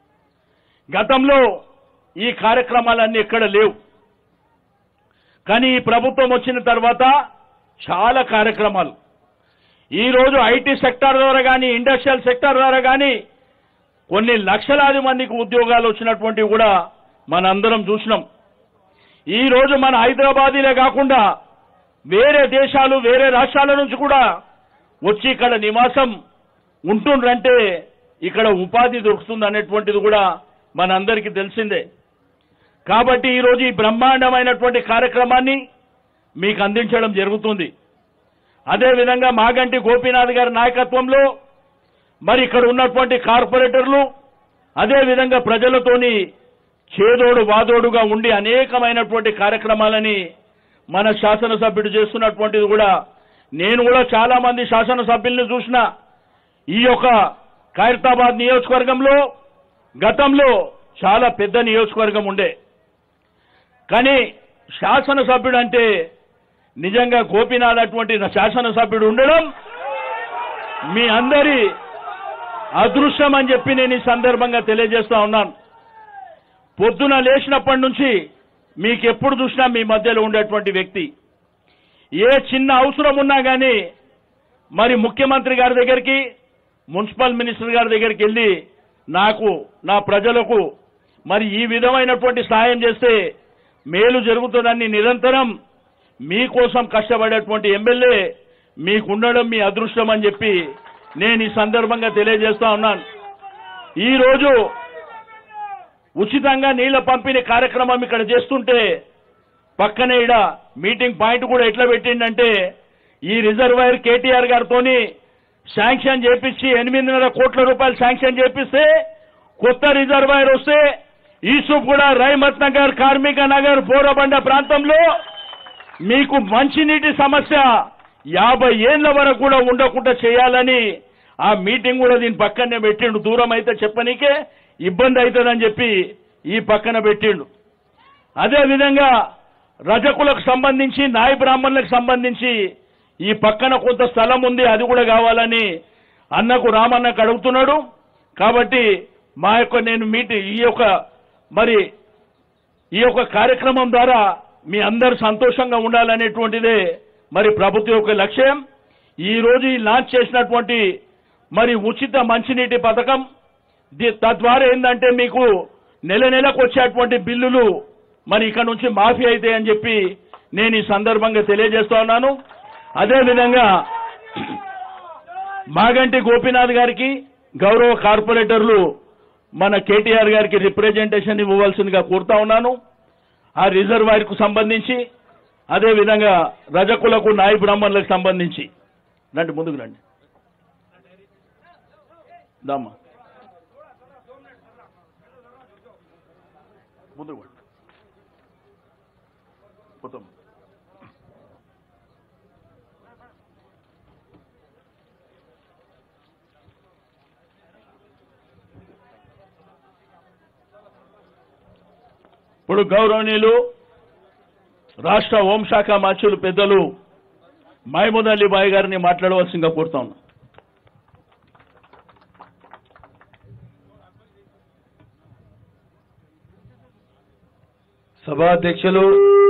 గతంలో ఈ కార్యక్రమాలన్నీ ఎక్కడ లేవు కానీ ఈ ప్రభుత్వం వచ్చిన తర్వాత చాలా కార్యక్రమాలు ఈ రోజు ఐటీ సెక్టార్ ద్వారా కానీ ఇండస్ట్రియల్ సెక్టార్ ద్వారా కానీ కొన్ని లక్షలాది మందికి ఉద్యోగాలు వచ్చినటువంటివి కూడా మనందరం చూసినాం ఈ రోజు మన హైదరాబాదీలే కాకుండా వేరే దేశాలు వేరే రాష్ట్రాల నుంచి కూడా వచ్చి ఇక్కడ నివాసం ఉంటుండ్రంటే ఇక్కడ ఉపాధి దొరుకుతుంది అనేటువంటిది కూడా మనందరికీ తెలిసిందే కాబట్టి ఈరోజు ఈ బ్రహ్మాండమైనటువంటి కార్యక్రమాన్ని మీకు అందించడం జరుగుతుంది అదేవిధంగా మాగంటి గోపీనాథ్ గారి నాయకత్వంలో మరి ఇక్కడ ఉన్నటువంటి కార్పొరేటర్లు అదేవిధంగా ప్రజలతోని చేదోడు వాదోడుగా ఉండి అనేకమైనటువంటి కార్యక్రమాలని మన శాసనసభ్యుడు చేస్తున్నటువంటిది కూడా నేను కూడా చాలా మంది శాసనసభ్యుల్ని చూసిన ఈ యొక్క ఖైరతాబాద్ నియోజకవర్గంలో గతంలో చాలా పెద్ద నియోజకవర్గం ఉండే కానీ శాసనసభ్యుడు అంటే నిజంగా గోపీనాథ్ అటువంటి శాసనసభ్యుడు ఉండడం మీ అందరి అదృష్టం అని చెప్పి నేను ఈ సందర్భంగా తెలియజేస్తా ఉన్నాను పొద్దున లేచినప్పటి నుంచి మీకు ఎప్పుడు చూసినా మీ మధ్యలో ఉండేటువంటి వ్యక్తి ఏ చిన్న అవసరం ఉన్నా కానీ మరి ముఖ్యమంత్రి గారి దగ్గరికి మున్సిపల్ మినిస్టర్ గారి దగ్గరికి వెళ్ళి నాకు నా ప్రజలకు మరి ఈ విధమైనటువంటి సాయం చేస్తే మేలు జరుగుతుందని నిరంతరం మీకోసం కష్టపడేటువంటి ఎమ్మెల్యే మీకుండడం మీ అదృష్టం అని చెప్పి నేను ఈ సందర్భంగా తెలియజేస్తా ఉన్నాను ఈ రోజు ఉచితంగా నీళ్ల పంపిణీ కార్యక్రమం ఇక్కడ చేస్తుంటే పక్కనే ఇడ మీటింగ్ పాయింట్ కూడా ఎట్లా పెట్టిండంటే ఈ రిజర్వాయర్ కేటీఆర్ గారితోని శాంక్షన్ చేపించి ఎనిమిదిన్నర కోట్ల రూపాయలు శాంక్షన్ చేపిస్తే కొత్త రిజర్వాయర్ వస్తే ఈసూఫ్ కూడా రైమత్ నగర్ కార్మిక నగర్ బోరబండ ప్రాంతంలో మీకు మంచినీటి సమస్య యాభై ఏళ్ల వరకు కూడా ఉండకుండా చేయాలని ఆ మీటింగ్ కూడా దీని పక్కనే పెట్టిండు దూరం అయితే చెప్పనీకే ఇబ్బంది అవుతుందని చెప్పి ఈ పక్కన పెట్టిండు అదే విధంగా రజకులకు సంబంధించి నాయ బ్రాహ్మణులకు సంబంధించి ఈ పక్కన కొంత స్థలం ఉంది అది కూడా కావాలని అన్నకు రామన్నకు అడుగుతున్నాడు కాబట్టి మా యొక్క నేను మీటి ఈ యొక్క మరి ఈ యొక్క కార్యక్రమం ద్వారా మీ అందరు సంతోషంగా ఉండాలనేటువంటిదే మరి ప్రభుత్వం యొక్క లక్ష్యం ఈ రోజు ఈ లాంచ్ చేసినటువంటి మరి ఉచిత మంచినీటి పథకం ది- తద్వారా ఏంటంటే మీకు నెల నెలకు వచ్చేటువంటి బిల్లులు మరి ఇక్కడ నుంచి మాఫీ అవుతాయి అని చెప్పి నేను ఈ సందర్భంగా తెలియజేస్తా ఉన్నాను అదేవిధంగా మాగంటి గోపీనాథ్ గారికి గౌరవ కార్పొరేటర్లు మన కేటీఆర్ గారికి రిప్రజెంటేషన్ ఇవ్వవలసిందిగా కోరుతా ఉన్నాను ఆ రిజర్వాయర్ కు సంబంధించి అదేవిధంగా రజకులకు నాయ బ్రాహ్మణులకు సంబంధించి రండి ముందుకు రండి దామ్మా ముందుకు రండి. పోతాం ఇప్పుడు గౌరవనీయులు రాష్ట్ర హోంశాఖ మంత్రులు పెద్దలు మహమూద్ అలీ బాయ్ గారిని మాట్లాడవలసిందిగా కోరుతా ఉన్నాం సభాధ్యక్షులు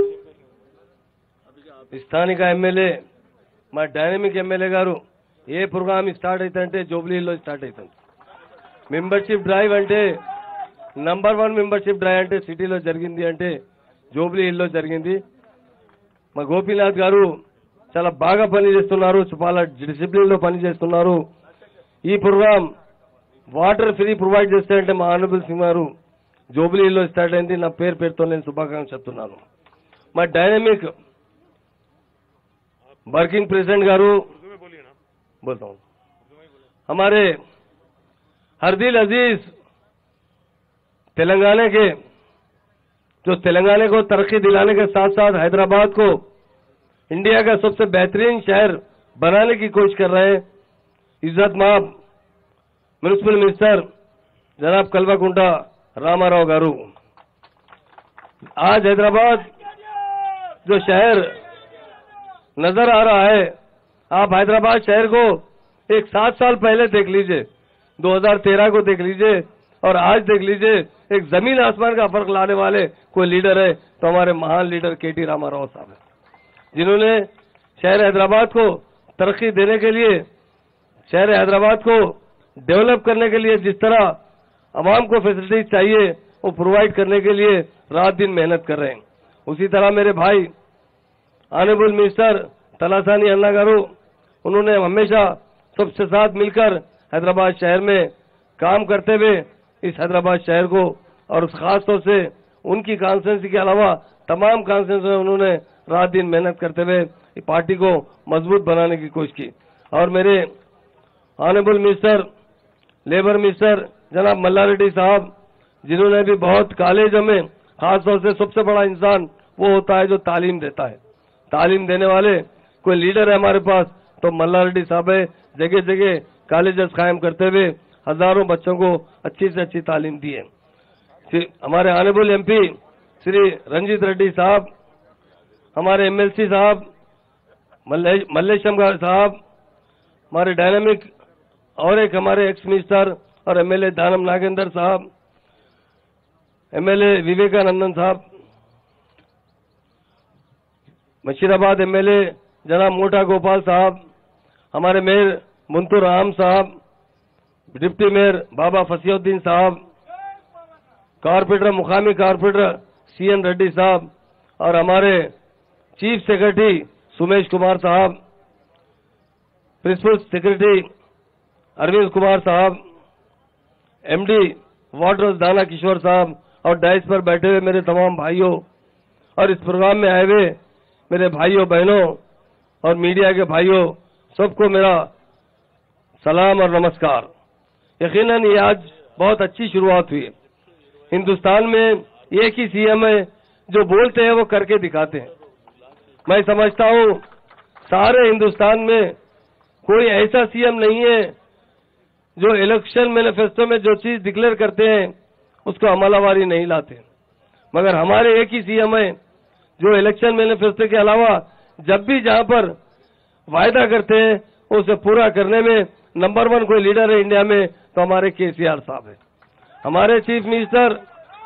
స్థానిక ఎమ్మెల్యే మా డైనమిక్ ఎమ్మెల్యే గారు ఏ ప్రోగ్రామ్ స్టార్ట్ అవుతుందంటే జూబ్లీలో స్టార్ట్ అవుతుంది మెంబర్షిప్ డ్రైవ్ అంటే నంబర్ వన్ మెంబర్షిప్ డ్రైవ్ అంటే సిటీలో జరిగింది అంటే జూబ్లీ హిల్లో జరిగింది మా గోపీనాథ్ గారు చాలా బాగా పనిచేస్తున్నారు చాలా డిసిప్లిన్లో పనిచేస్తున్నారు ఈ ప్రోగ్రామ్ వాటర్ ఫ్రీ ప్రొవైడ్ చేస్తారంటే మా ఆనరబుల్ సింగ్ గారు జూబ్లీలో స్టార్ట్ అయింది నా పేరు పేరుతో నేను శుభాకాంక్షలు చెప్తున్నాను మా డైనమిక్ वर्किंग प्रेसिडेंट गारू बोलता हूँ हमारे हरदिल अजीज तेलंगाना के जो तेलंगाना को तरक्की दिलाने के साथ साथ हैदराबाद को इंडिया का सबसे बेहतरीन शहर बनाने की कोशिश कर रहे हैं इज्जत माब म्यूनिसिपल मिनिस्टर जनाब कल्वाकुंटा रामाराव गारू आज हैदराबाद जो शहर नजर आ रहा है आप हैदराबाद शहर को एक सात साल पहले देख लीजिए 2013 को देख लीजिए और आज देख लीजिए एक जमीन आसमान का फर्क लाने वाले कोई लीडर है तो हमारे महान लीडर के टी रामाराव साहब है जिन्होंने शहर हैदराबाद को तरक्की देने के लिए शहर हैदराबाद को डेवलप करने के लिए जिस तरह आवाम को फैसिलिटीज चाहिए वो प्रोवाइड करने के लिए रात दिन मेहनत कर रहे हैं उसी तरह मेरे भाई ऑनरेबल मिनिस्टर तलासानी अन्ना गारू उन्होंने हमेशा सबसे साथ मिलकर हैदराबाद शहर में काम करते हुए इस हैदराबाद शहर को और खास तौर से उनकी कॉन्स्टिट्यूंसी के अलावा तमाम कॉन्स्टिट्यूंसी में उन्होंने रात दिन मेहनत करते हुए ये पार्टी को मजबूत बनाने की कोशिश की और मेरे ऑनरेबल मिनिस्टर लेबर मिनिस्टर जनाब मल्ला रेड्डी साहब जिन्होंने भी बहुत कॉलेज में खास तौर से सबसे बड़ा इंसान वो होता है जो तालीम देता है तालीम देने वाले कोई लीडर है हमारे पास तो मल्ला रेड्डी साहब है जगह जगह कॉलेजेस कायम करते हुए हजारों बच्चों को अच्छी से अच्छी तालीम दी है श्री- हमारे ऑनरेबल एमपी श्री रंजीत रेड्डी साहब हमारे एमएलसी साहब मल्ले- मल्लेशम गार साहब हमारे डायनामिक और एक हमारे एक्स मिनिस्टर और एमएलए दानम नागेंद्र साहब एमएलए विवेकानंदन साहब मशीराबाद एमएलए जनाब मोटा गोपाल साहब हमारे मेयर मुंतुर राम साहब डिप्टी मेयर बाबा फसीउद्दीन साहब कारपोरेटर मुकामी कारपोरेटर सी एन रेड्डी साहब और हमारे चीफ सेक्रेटरी सुमेश कुमार साहब प्रिंसिपल सेक्रेटरी अरविंद कुमार साहब एमडी वाटर दाना किशोर साहब और डाइस पर बैठे हुए मेरे तमाम भाइयों और इस प्रोग्राम में आए हुए मेरे भाइयों बहनों और मीडिया के भाइयों सबको मेरा सलाम और नमस्कार यकीनन ये आज बहुत अच्छी शुरुआत हुई है हिंदुस्तान में एक ही सीएम है जो बोलते हैं वो करके दिखाते हैं मैं समझता हूँ सारे हिंदुस्तान में कोई ऐसा सीएम नहीं है जो इलेक्शन मैनिफेस्टो में जो चीज डिक्लेयर करते हैं उसको अमलावारी नहीं लाते मगर हमारे एक ही सीएम है जो इलेक्शन मैनिफेस्टो के अलावा जब भी जहां पर वायदा करते हैं उसे पूरा करने में नंबर वन कोई लीडर है इंडिया में तो हमारे केसीआर साहब है हमारे चीफ मिनिस्टर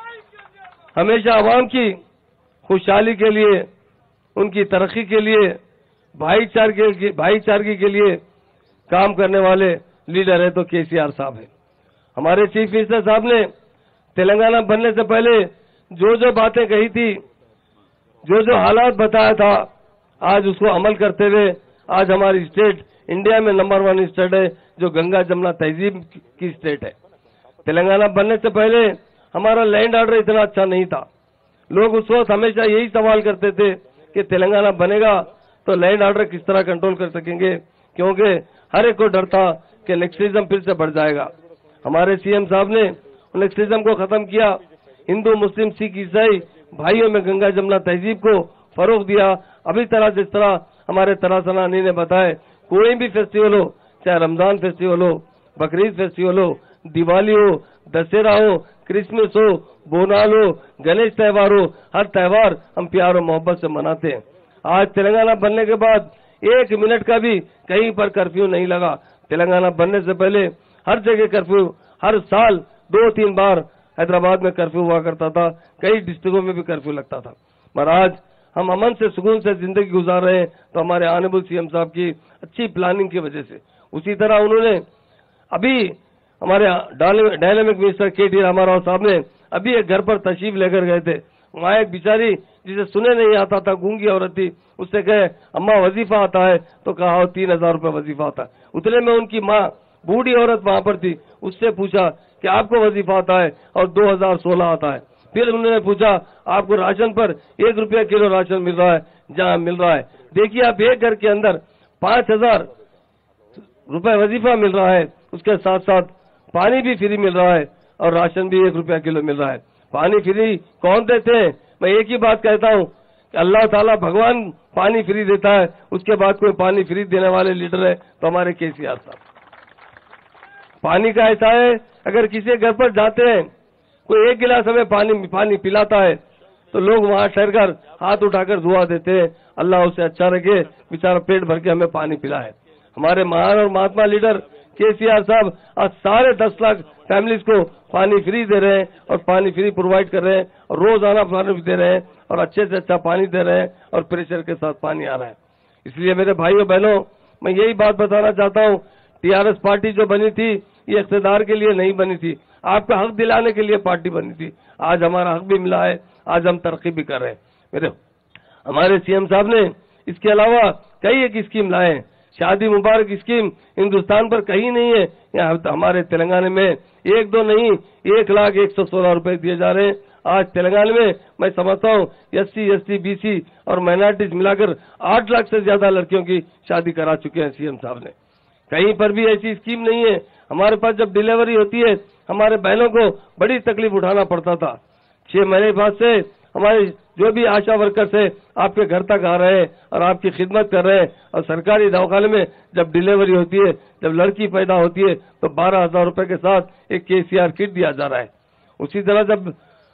हमेशा आवाम की खुशहाली के लिए उनकी तरक्की के लिए भाईचारे के भाईचारगी के लिए काम करने वाले लीडर है तो केसीआर साहब है हमारे चीफ मिनिस्टर साहब ने तेलंगाना बनने से पहले जो जो बातें कही थी जो जो हालात बताया था आज उसको अमल करते हुए आज हमारी स्टेट इंडिया में नंबर वन स्टेट है जो गंगा जमुना तहजीब की स्टेट है तेलंगाना बनने से पहले हमारा लैंड ऑर्डर इतना अच्छा नहीं था लोग उस वक्त हमेशा यही सवाल करते थे कि तेलंगाना बनेगा तो लैंड ऑर्डर किस तरह कंट्रोल कर सकेंगे क्योंकि हर एक को डर था कि नेक्सलिज्म फिर से बढ़ जाएगा हमारे सीएम साहब ने नेक्सलिज्म को खत्म किया हिंदू मुस्लिम सिख ईसाई भाइयों में गंगा जमुना तहजीब को फरोग दिया अभी तरह जिस तरह हमारे तरासनानी ने बताया कोई भी फेस्टिवल हो चाहे रमजान फेस्टिवल हो बकरीद फेस्टिवल हो दिवाली हो दशहरा हो क्रिसमस हो बोनाल हो गणेश त्योहार हो हर त्योहार हम प्यार और मोहब्बत से मनाते हैं आज तेलंगाना बनने के बाद एक मिनट का भी कहीं पर कर्फ्यू नहीं लगा तेलंगाना बनने से पहले हर जगह कर्फ्यू हर साल दो तीन बार हैदराबाद में कर्फ्यू हुआ करता था कई डिस्ट्रिक्टों में भी कर्फ्यू लगता था पर आज हम अमन से सुकून से जिंदगी गुजार रहे हैं तो हमारे ऑनरेबल सीएम साहब की अच्छी प्लानिंग की वजह से उसी तरह उन्होंने अभी हमारे dynamic minister K T Rama Rao साहब ने अभी एक घर पर तशरीफ लेकर गए थे वहां एक बिचारी जिसे सुने नहीं आता था गूंगी औरत थी उससे कहे अम्मा वजीफा आता है तो कहा "हाँ, तीन हजार रूपये वजीफा आता है उतने में उनकी माँ बूढ़ी औरत वहां पर थी उससे पूछा कि आपको वजीफा आता है और 2016 आता है फिर उन्होंने पूछा आपको राशन पर एक रुपया किलो राशन मिल रहा है जहाँ मिल रहा है देखिए आप एक घर के अंदर पांच हजार रुपए वजीफा मिल रहा है उसके साथ साथ पानी भी फ्री मिल रहा है और राशन भी एक रुपया किलो मिल रहा है पानी फ्री कौन देते हैं मैं एक ही बात कहता हूँ कि अल्लाह ताला भगवान पानी फ्री देता है उसके बाद कोई पानी फ्री देने वाले लीडर है तो हमारे केसीआर साहब पानी का ऐसा है अगर किसी के घर पर जाते हैं कोई एक गिलास हमें पानी पानी पिलाता है तो लोग वहां ठहरकर हाथ उठाकर दुआ देते हैं अल्लाह उसे अच्छा रखे बेचारा पेट भर के हमें पानी पिलाए हमारे महान और महात्मा लीडर केसीआर साहब आज साढ़े दस लाख फैमिलीज को पानी फ्री दे रहे हैं और पानी फ्री प्रोवाइड कर रहे हैं और रोजाना पानी भी दे रहे हैं और अच्छे से अच्छा पानी दे रहे हैं और प्रेशर के साथ पानी आ रहा है इसलिए मेरे भाइयों बहनों मैं यही बात बताना चाहता हूँ टीआरएस पार्टी जो बनी थी ये इकतेदार के लिए नहीं बनी थी आपका हक दिलाने के लिए पार्टी बनी थी आज हमारा हक भी मिला है आज हम तरक्की भी कर रहे हैं मेरे हमारे सीएम साहब ने इसके अलावा कई एक स्कीम लाए हैं शादी मुबारक स्कीम हिंदुस्तान पर कहीं नहीं है यहाँ हमारे तेलंगाना में एक दो नहीं एक लाख एक सौ सोलह रुपए दिए जा रहे हैं आज तेलंगाना में मैं समझता हूँ S C S T BC और माइनॉरिटीज मिलाकर आठ लाख से ज्यादा लड़कियों की शादी करा चुके हैं सीएम साहब ने कहीं पर भी ऐसी स्कीम नहीं है हमारे पास जब डिलीवरी होती है हमारे बहनों को बड़ी तकलीफ उठाना पड़ता था छह महीने बाद से हमारे जो भी आशा वर्कर्स है आपके घर तक आ रहे हैं और आपकी खिदमत कर रहे हैं और सरकारी दवाखाने में जब डिलीवरी होती है जब लड़की पैदा होती है तो बारह हजार रूपये के साथ एक केसीआर किट दिया जा रहा है उसी तरह जब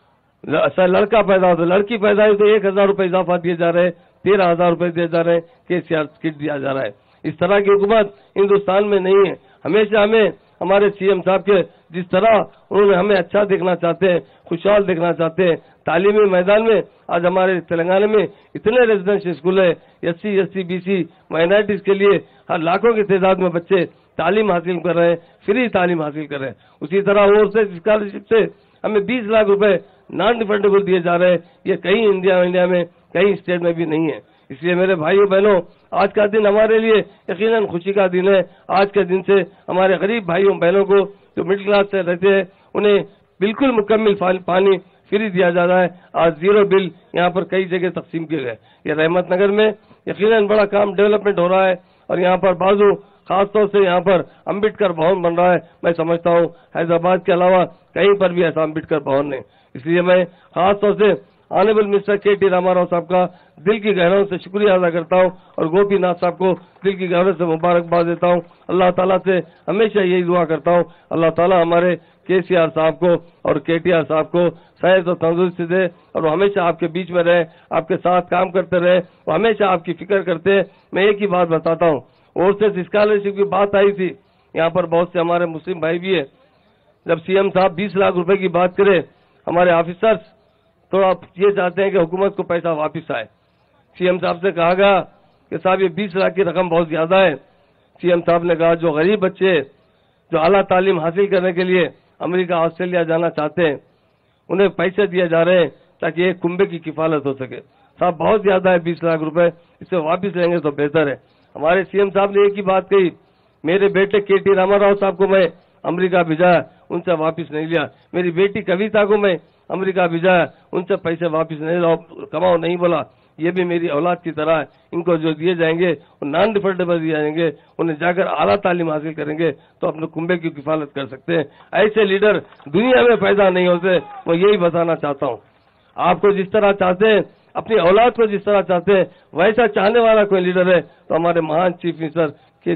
ल- अच्छा, लड़का पैदा हो तो लड़की पैदा हुई तो एक हजार रूपये इजाफा दिए जा रहे हैं तेरह हजार रूपये दिए जा रहे हैं केसीआर किट दिया जा रहा है इस तरह की हुकूमत हिंदुस्तान में नहीं है हमेशा हमें हमारे सीएम साहब के जिस तरह उन्होंने हमें अच्छा देखना चाहते हैं खुशहाल देखना चाहते हैं तालीमी मैदान में आज हमारे तेलंगाना में इतने रेजिडेंशियल स्कूल है S C S T B C minorities के लिए हर लाखों की तादाद में बच्चे तालीम हासिल कर रहे हैं फ्री तालीम हासिल कर रहे हैं उसी तरह और से स्कॉलरशिप से हमें 20 लाख रुपए नॉन रिफंडेबल दिए जा रहे हैं ये कहीं इंडिया इंडिया में कहीं स्टेट में भी नहीं है इसलिए मेरे भाइयों बहनों आज का दिन हमारे लिए यकीनन खुशी का दिन है आज के दिन से हमारे गरीब भाइयों बहनों को जो मिडिल क्लास से रहते हैं उन्हें बिल्कुल मुकम्मल फा- पानी फ्री दिया जा रहा है आज जीरो बिल यहाँ पर कई जगह तकसीम किए गए ये रहमत नगर में यकीनन बड़ा काम डेवलपमेंट हो रहा है और यहाँ पर बाजू खासतौर से यहाँ पर अम्बेडकर भवन बन रहा है मैं समझता हूँ हैदराबाद के अलावा कहीं पर भी ऐसा अम्बेडकर भवन नहीं इसलिए मैं खासतौर से honourable mister K T Rama Rao साहब का दिल की गहराइयों से शुक्रिया अदा करता हूँ और गोपीनाथ साहब को दिल की गहराइयों से मुबारकबाद देता हूँ अल्लाह ताला से हमेशा यही दुआ करता हूँ अल्लाह ताला हमारे के सी आर साहब को और के टी आर साहब को सेहत और तंदुरुस्ती दे और वो हमेशा आपके बीच में रहे आपके साथ काम करते रहे वो हमेशा आपकी फिक्र करते हैं मैं एक ही बात बताता हूँ और से स्कॉलरशिप की बात आई थी यहाँ पर बहुत से हमारे मुस्लिम भाई भी है जब सीएम साहब 20 लाख रुपए की बात करें हमारे ऑफिसर्स थोड़ा ये चाहते हैं कि हुकूमत को पैसा वापस आए सीएम साहब से कहा गया कि साहब ये 20 लाख की रकम बहुत ज्यादा है सीएम साहब ने कहा जो गरीब बच्चे जो आला तालीम हासिल करने के लिए अमेरिका ऑस्ट्रेलिया जाना चाहते हैं उन्हें पैसे दिए जा रहे हैं ताकि एक कुंबे की किफालत हो सके साहब बहुत ज्यादा है बीस लाख रुपए इसे वापस लेंगे तो बेहतर है हमारे सीएम साहब ने एक ही बात कही मेरे बेटे के टी रामाराव साहब को मैं अमेरिका भिजाया उनसे वापस नहीं लिया मेरी बेटी कविता को मैं अमेरिका भिजाया उनसे पैसे वापस नहीं लाओ कमाओ नहीं बोला ये भी मेरी औलाद की तरह है इनको जो दिए जाएंगे वो नॉन रिफंडेबल दिए जाएंगे उन्हें जाकर आला तालीम हासिल करेंगे तो अपने कुंबे की किफालत कर सकते हैं ऐसे लीडर दुनिया में पैदा नहीं होते मैं यही बताना चाहता हूँ आपको जिस तरह चाहते हैं अपनी औलाद को जिस तरह चाहते हैं वैसा चाहने वाला कोई लीडर है तो हमारे महान चीफ मिनिस्टर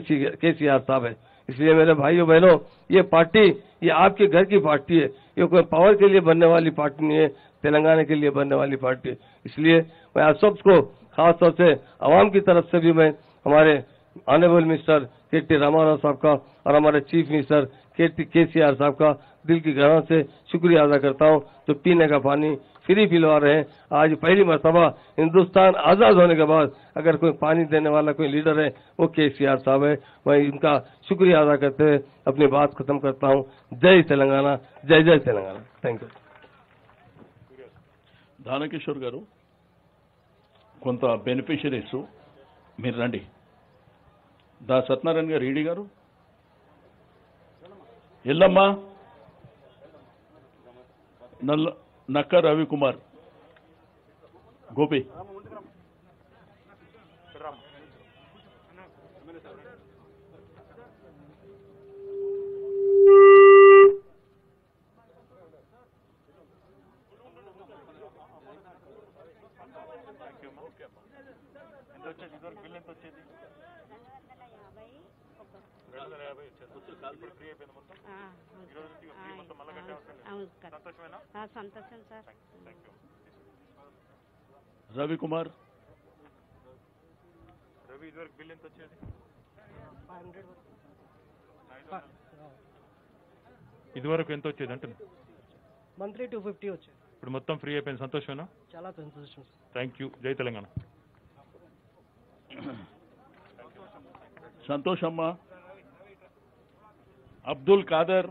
के सी आर साहब है इसलिए मेरे भाइयों बहनों ये पार्टी ये आपके घर की पार्टी है ये कोई पावर के लिए बनने वाली पार्टी नहीं है तेलंगाना के लिए बनने वाली पार्टी है इसलिए मैं आप सबको खासतौर से आवाम की तरफ से भी मैं हमारे honourable minister K T Rama Rao साहब का और हमारे चीफ मिनिस्टर के टी के सी आर साहब का दिल की गहराई से शुक्रिया अदा करता हूँ जो पीने का पानी फ्री पिलवा रहे हैं आज पहली मरतबा हिंदुस्तान आजाद होने के बाद अगर कोई पानी देने वाला कोई लीडर है वो के सी आर साहब है मैं इनका शुक्रिया अदा करते हुए अपनी बात खत्म करता हूँ जय तेलंगाना जय जय तेलंगाना थैंक यू దానకిషోర్ గారు కొంత బెనిఫిషరీస్ మీరు రండి దా సత్యనారాయణ గారు ఈడీ గారు ఎల్లమ్మా నల్ల నక్క రవికుమార్ గోపి అవును ఆ, సంతోషం సార్ రవికుమార్ ఇదివరకు ఎంత వచ్చేది అంటున్నా మంత్లీ టూ ఫిఫ్టీ వచ్చేది ఇప్పుడు మొత్తం ఫ్రీ అయిపోయింది సంతోషమేనా చాలా సంతోషం సార్ థ్యాంక్ యూ జై తెలంగాణ సంతోషమ్మ అబ్దుల్ ఖాదర్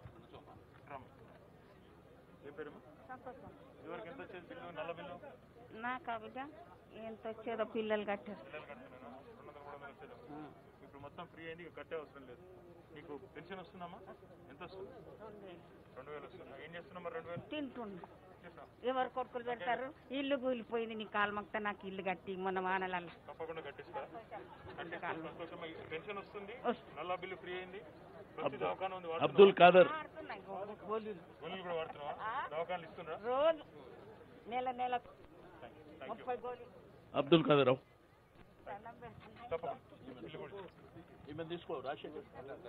నాకు బిడ్డ ఎంత వచ్చేదో పిల్లలు కట్టారు ఇప్పుడు మొత్తం ఫ్రీ అయింది కట్టే అవసరం లేదు నీకు పెన్షన్ వస్తుందమ్మా ఎంత వస్తుంది రెండు వేలు వస్తుంది ఏం చేస్తున్నాం రెండు వేలు తింటున్నా ఎవరు కొడుకులు పెడతారు ఇల్లు కూలిపోయింది నీ కాలమక్త నాకు ఇల్లు కట్టి మొన్న వానలల్ల తప్పకుండా కట్టిస్తా సంతోషమ్మా పెన్షన్ వస్తుంది వస్తుంది. నల్లా బిల్లు ఫ్రీ అయింది ప్రతి దవాఖాన ఉంది అబ్దుల్ ఖాదర్ మారుతున్నాయి గో- గోళీలు. గోళీలు కూడా వాడుతున్నావా దవాఖానలు ఇస్తుండ్రా రోజు నెల నెల ముప్పై గోళీలు అబ్దుల్ ఖాదర్ రావు దండం పెడుతున్నాయి. తప్పకుండా బిల్లు కూడా ఇస్తాం. ఈమె తీసుకో రాజశేఖర్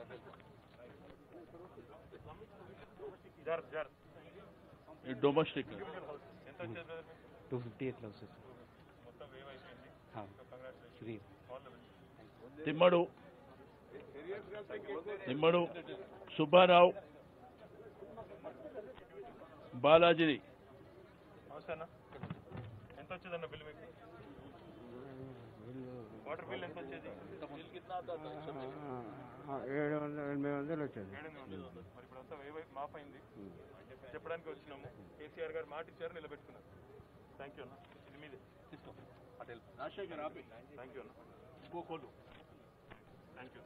జాగ్రత్త జాగ్రత్త ఈ డొమెస్టిక్ ఎంత వచ్చేది brother మీకు? టూ ఫిఫ్టీ ఎట్లా వస్తుంది మొత్తం వేవ్ అయిపోయింది congratulation free all the best తిమ్మడు తిమ్మడు సుబ్బారావు బాలాజీ నమస్తే అన్న ఎంత వచ్చేది అన్న బిల్లు మీకు వాటర్ బిల్ ఎంత వచ్చేది ఏడు వందల ఎనభై వందలు వచ్చేది ఏడు వందలు మరి ఇప్పుడు అంతా వేవ్ అయి- మాఫ్ అయింది చెప్పడానికి వచ్చినాము కేసీఆర్ గారు మాట ఇచ్చారు నిలబెట్టుకున్నారు థ్యాంక్ యూ అన్న ఇది మీదే తీసుకో పటేల్ రాజశేఖర్ ఆపి థ్యాంక్ యూ అన్న కోకోలు థ్యాంక్ యూ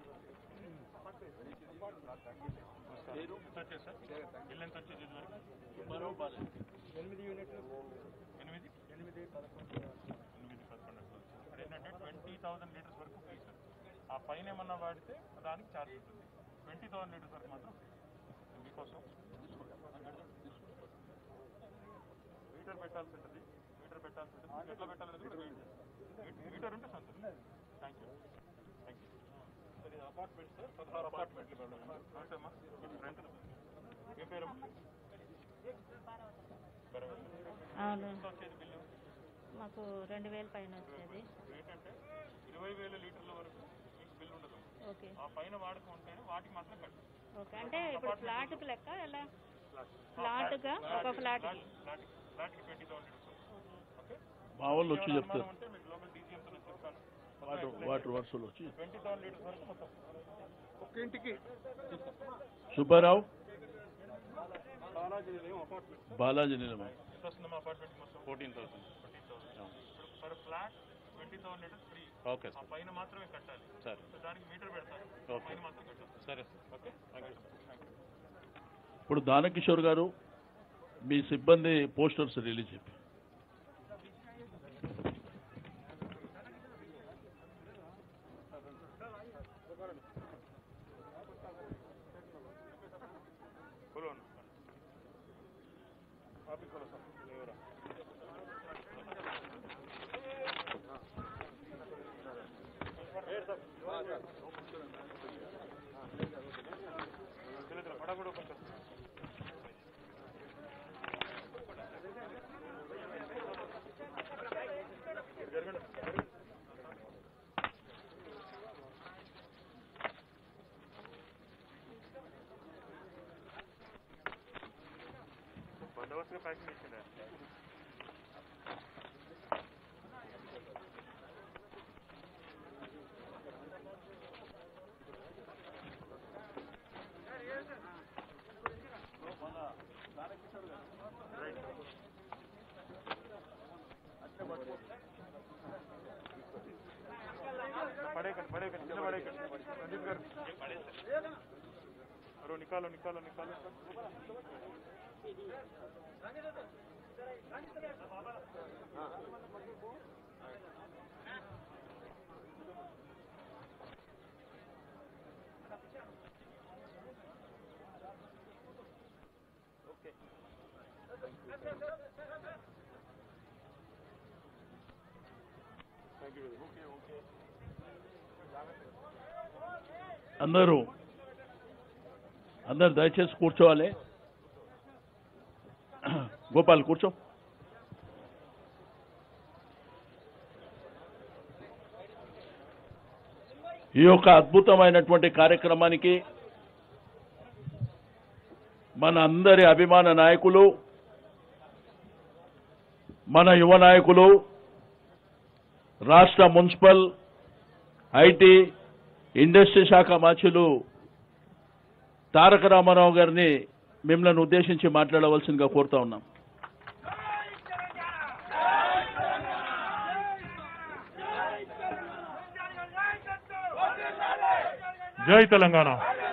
ఎంత వచ్చేది సార్ బిల్ ఎంత వచ్చేది ఇది వరకు సుబ్బారావు బాలాజీ ఎనిమిది ఎనిమిది ఎనిమిది పదకొండు ఎనిమిది పదకొండు అట్లా వచ్చింది. ఇప్పుడు ఏంటంటే ట్వంటీ థౌసండ్ లీటర్స్ వరకు ఫ్రీ సార్ ఆ పైన ఏమన్నా వాడితే దానికి ఛార్జ్ ఉంటుంది ట్వంటీ థౌసండ్ లీటర్స్ వరకు మాత్రం free. మీకోసం మీటర్ పెట్టాల్సి ఉంటుంది మీటర్ పెట్టాల్సి ఉంటుంది మీకు ఎట్లా పెట్టాలనేది కూడా వెయిట్ చేస్తాం మీటర్ ఉంటే సంతోషం thank you thank you sir ఇది అపార్ట్మెంట్ సార్ పదహారు అపార్ట్మెంట్లు నమస్తే అమ్మా ఫ్రంట్ మీ పేరమ్మా బరాబర్ అవును ఎంత వచ్చేది బిల్లు మాకు రెండు వేల పైన వచ్చేది ఏంటంటే ఇరవై వేల లీటర్ల వరకు మీకు బిల్లు ఉండదు ఓకే ఆ పైన వాడుకో ఉంటేనే వాటికి మాత్రం కట్టు ఓకే అంటే ఇప్పుడు ఫ్లాట్కి లెక్క ఎలా ఫ్లాట్గా ఒక ఫ్లాట్కి ఫ్లాట్ ఫ్లాట్కి ట్వంటీ థౌసండ్ ఓకే మా వాళ్ళు వచ్చి చెప్తారు ఉంటే మీకు లోకల్ డీజీఎంతో నేను చెప్తాను వాటర్ వాటర్ వర్షాలు వచ్చి ట్వంటీ థౌసండ్ లీటర్స్ వరకు మొత్తం ఒక్క ఇంటికి సుబ్బారావు బాలాజీ అపార్ట్మెంట్ బాలాజీ నిలమ ఎంత వస్తుందమ్మా అపార్ట్మెంట్ మొత్తం ఫోర్టీన్ థౌసండ్ ఫోర్టీన్ థౌసండ్ ఇప్పుడు per flat twenty thousand litres free okay ఆ పైన మాత్రమే కట్టాలి సరే సో దానికి మీటర్ పెడతారు ఓకే. పైన మాత్రం కట్టాలి సరే okay thank you thank you ఇప్పుడు దానకిషోర్ గారు మీ సిబ్బంది పోస్టర్స్ రిలీజ్ చెప్పి बोलो ना आप ही खोलो सब नहीं हो रहा चलो चलो फटाफट ओपन कर जरगंड బందోబస్తుగా ప్యాకింగ్ చేసిండే పడేకండి పడేకండి కింద పడేకండి రంజిత్ గారు అరే నికాలో నికాలో నికాలో అందరూ అందరు దయచేసి కూర్చోవాలి గోపాల్ కూర్చో ఈ యొక్క అద్భుతమైనటువంటి కార్యక్రమానికి మన అందరి అభిమాన నాయకులు మన యువ నాయకులు రాష్ట్ర మున్సిపల్ ఐటీ ఇండస్ట్రీ శాఖ మాచులు తారక రామారావు గారిని మిమ్మల్ని ఉద్దేశించి మాట్లాడవలసిందిగా కోరుతా ఉన్నాం జై తెలంగాణ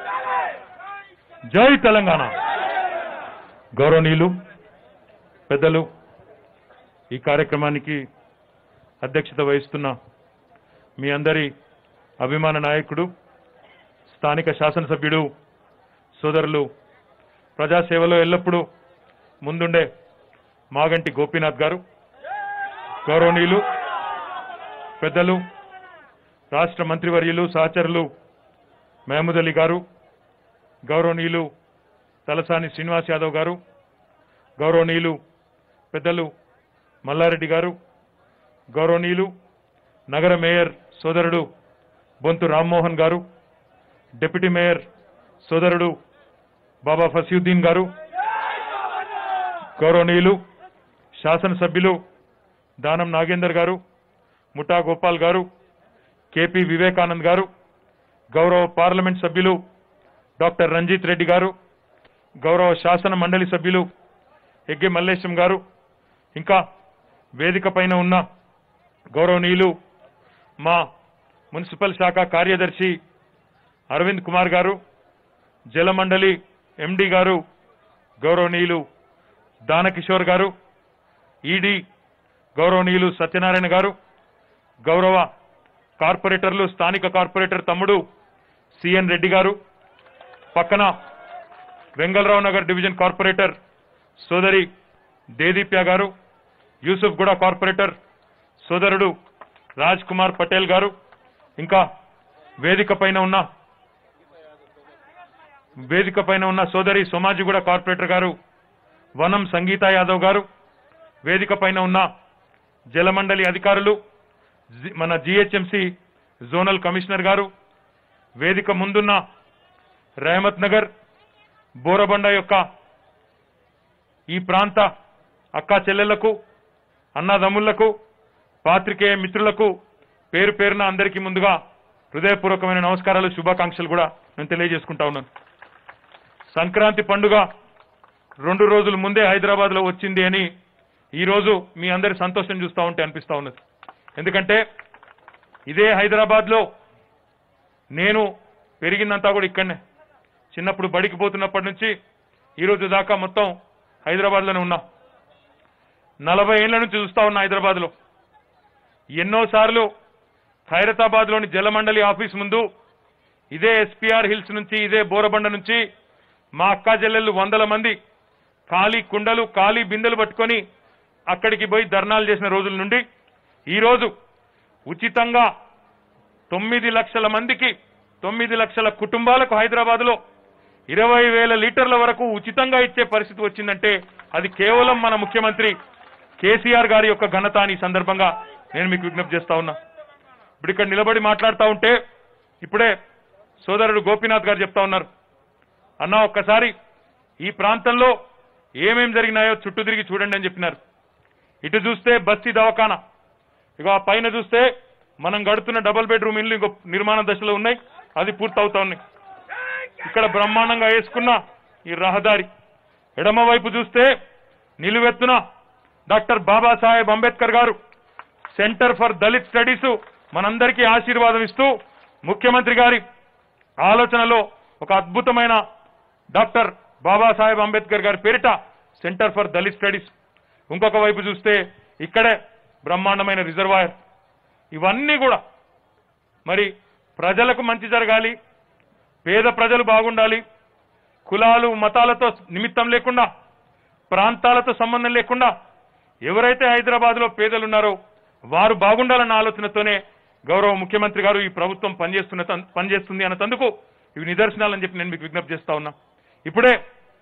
జై తెలంగాణ గౌరవనీయులు పెద్దలు ఈ కార్యక్రమానికి అధ్యక్షత వహిస్తున్న మీ అందరి అభిమాన నాయకుడు స్థానిక శాసనసభ్యుడు సోదరులు ప్రజాసేవలో ఎల్లప్పుడూ ముందుండే మాగంటి గోపీనాథ్ గారు గౌరవనీయులు పెద్దలు రాష్ట్ర మంత్రివర్యులు సహచరులు మహమూద్ అలీ గారు గౌరవనీయులు తలసాని శ్రీనివాస్ యాదవ్ గారు గౌరవనీయులు పెద్దలు మల్లారెడ్డి గారు గౌరవనీయులు నగర మేయర్ సోదరుడు బొంతు రామ్మోహన్ గారు డిప్యూటీ మేయర్ సోదరుడు బాబా ఫసీయుద్దీన్ గారు గౌరవనీయులు శాసనసభ్యులు దానం నాగేందర్ గారు ముఠా గోపాల్ గారు కేపీ వివేకానంద్ గారు గౌరవ పార్లమెంట్ సభ్యులు డాక్టర్ రంజిత్ రెడ్డి గారు గౌరవ శాసన మండలి సభ్యులు ఎగ్గే మల్లేశం గారు ఇంకా వేదిక పైన ఉన్న గౌరవనీయులు మా మున్సిపల్ శాఖ కార్యదర్శి అరవింద్ కుమార్ గారు జలమండలి ఎండి గారు గౌరవనీయులు దానకిషోర్ గారు ఈడీ గౌరవనీయులు సత్యనారాయణ గారు గౌరవ కార్పొరేటర్లు స్థానిక కార్పొరేటర్ తమ్ముడు సిఎన్ రెడ్డి గారు పక్కన వెంగళరావు నగర్ డివిజన్ కార్పొరేటర్ సోదరి దేదీప్య గారు యూసుఫ్ గూడ కార్పొరేటర్ సోదరుడు రాజ్ కుమార్ పటేల్ గారు ఇంకా వేదిక పైన ఉన్న వేదిక పైన ఉన్న సోదరి సోమాజిగూడ కార్పొరేటర్ గారు వనం సంగీత యాదవ్ గారు వేదిక పైన ఉన్న జలమండలి అధికారులు జి- మన జిహెచ్ఎంసి జోనల్ కమిషనర్ గారు వేదిక ముందున్న రహమత్ నగర్ బోరబండ యొక్క ఈ ప్రాంత అక్కా చెల్లెళ్లకు అన్నదమ్ముళ్లకు పాత్రికేయ మిత్రులకు పేరు పేరున అందరికీ ముందుగా హృదయపూర్వకమైన నమస్కారాలు శుభాకాంక్షలు కూడా నేను తెలియజేసుకుంటా ఉన్నాను సంక్రాంతి పండుగ రెండు రోజుల ముందే హైదరాబాద్ లో వచ్చింది అని ఈ రోజు మీ అందరి సంతోషం చూస్తా ఉంటే అనిపిస్తా ఉన్నది ఎందుకంటే ఇదే హైదరాబాద్ లో నేను పెరిగిందంతా కూడా ఇక్కడనే చిన్నప్పుడు బడికి పోతున్నప్పటి నుంచి ఈ రోజు దాకా మొత్తం హైదరాబాద్ లోనే ఉన్నా నలభై ఏళ్ల నుంచి చూస్తా ఉన్నా హైదరాబాద్ లో ఎన్నోసార్లు ఖైరతాబాద్ లోని జలమండలి ఆఫీస్ ముందు ఇదే ఎస్పీఆర్ హిల్స్ నుంచి ఇదే బోరబండ నుంచి మా అక్కా చెల్లెళ్ళు వందల మంది ఖాళీ కుండలు ఖాళీ బిందెలు పట్టుకొని అక్కడికి పోయి ధర్నాలు చేసిన రోజుల నుండి ఈ రోజు ఉచితంగా తొమ్మిది లక్షల మందికి తొమ్మిది లక్షల కుటుంబాలకు హైదరాబాద్ లో ఇరవై వేల లీటర్ల వరకు ఉచితంగా ఇచ్చే పరిస్థితి వచ్చిందంటే అది కేవలం మన ముఖ్యమంత్రి కేసీఆర్ గారి యొక్క ఘనత అని ఈ సందర్భంగా నేను మీకు విజ్ఞప్తి చేస్తా ఉన్నా ఇప్పుడు ఇక్కడ నిలబడి మాట్లాడుతూ ఉంటే ఇప్పుడే సోదరుడు గోపీనాథ్ గారు చెప్తా ఉన్నారు అన్న ఒక్కసారి ఈ ప్రాంతంలో ఏమేం జరిగినాయో చుట్టూ తిరిగి చూడండి అని చెప్పినారు ఇటు చూస్తే బస్తీ దవాఖానా ఇక ఆ పైన చూస్తే మనం గడుతున్న డబుల్ బెడ్రూమ్ ఇల్లు ఇంకో నిర్మాణ దశలో ఉన్నాయి అది పూర్తవుతా ఉన్నాయి ఇక్కడ బ్రహ్మాండంగా వేసుకున్న ఈ రహదారి ఎడమ వైపు చూస్తే నిలువెత్తున డాక్టర్ బాబాసాహెబ్ అంబేద్కర్ గారు సెంటర్ ఫర్ దళిత్ స్టడీస్ మనందరికీ ఆశీర్వాదం ఇస్తూ ముఖ్యమంత్రి గారి ఆలోచనలో ఒక అద్భుతమైన డాక్టర్ బాబాసాహెబ్ అంబేద్కర్ గారి పేరిట సెంటర్ ఫర్ దళిత్ స్టడీస్ ఇంకొక వైపు చూస్తే ఇక్కడే బ్రహ్మాండమైన రిజర్వాయర్ ఇవన్నీ కూడా మరి ప్రజలకు మంచి జరగాలి పేద ప్రజలు బాగుండాలి కులాలు మతాలతో నిమిత్తం లేకుండా ప్రాంతాలతో సంబంధం లేకుండా ఎవరైతే హైదరాబాద్లో పేదలు ఉన్నారో వారు బాగుండాలన్న ఆలోచనతోనే గౌరవ ముఖ్యమంత్రి గారు ఈ ప్రభుత్వం పనిచేస్తున్న తన్- పనిచేస్తుంది అన్నతందుకు ఇవి నిదర్శనాలని చెప్పి నేను మీకు విజ్ఞప్తి చేస్తా ఉన్నా ఇప్పుడే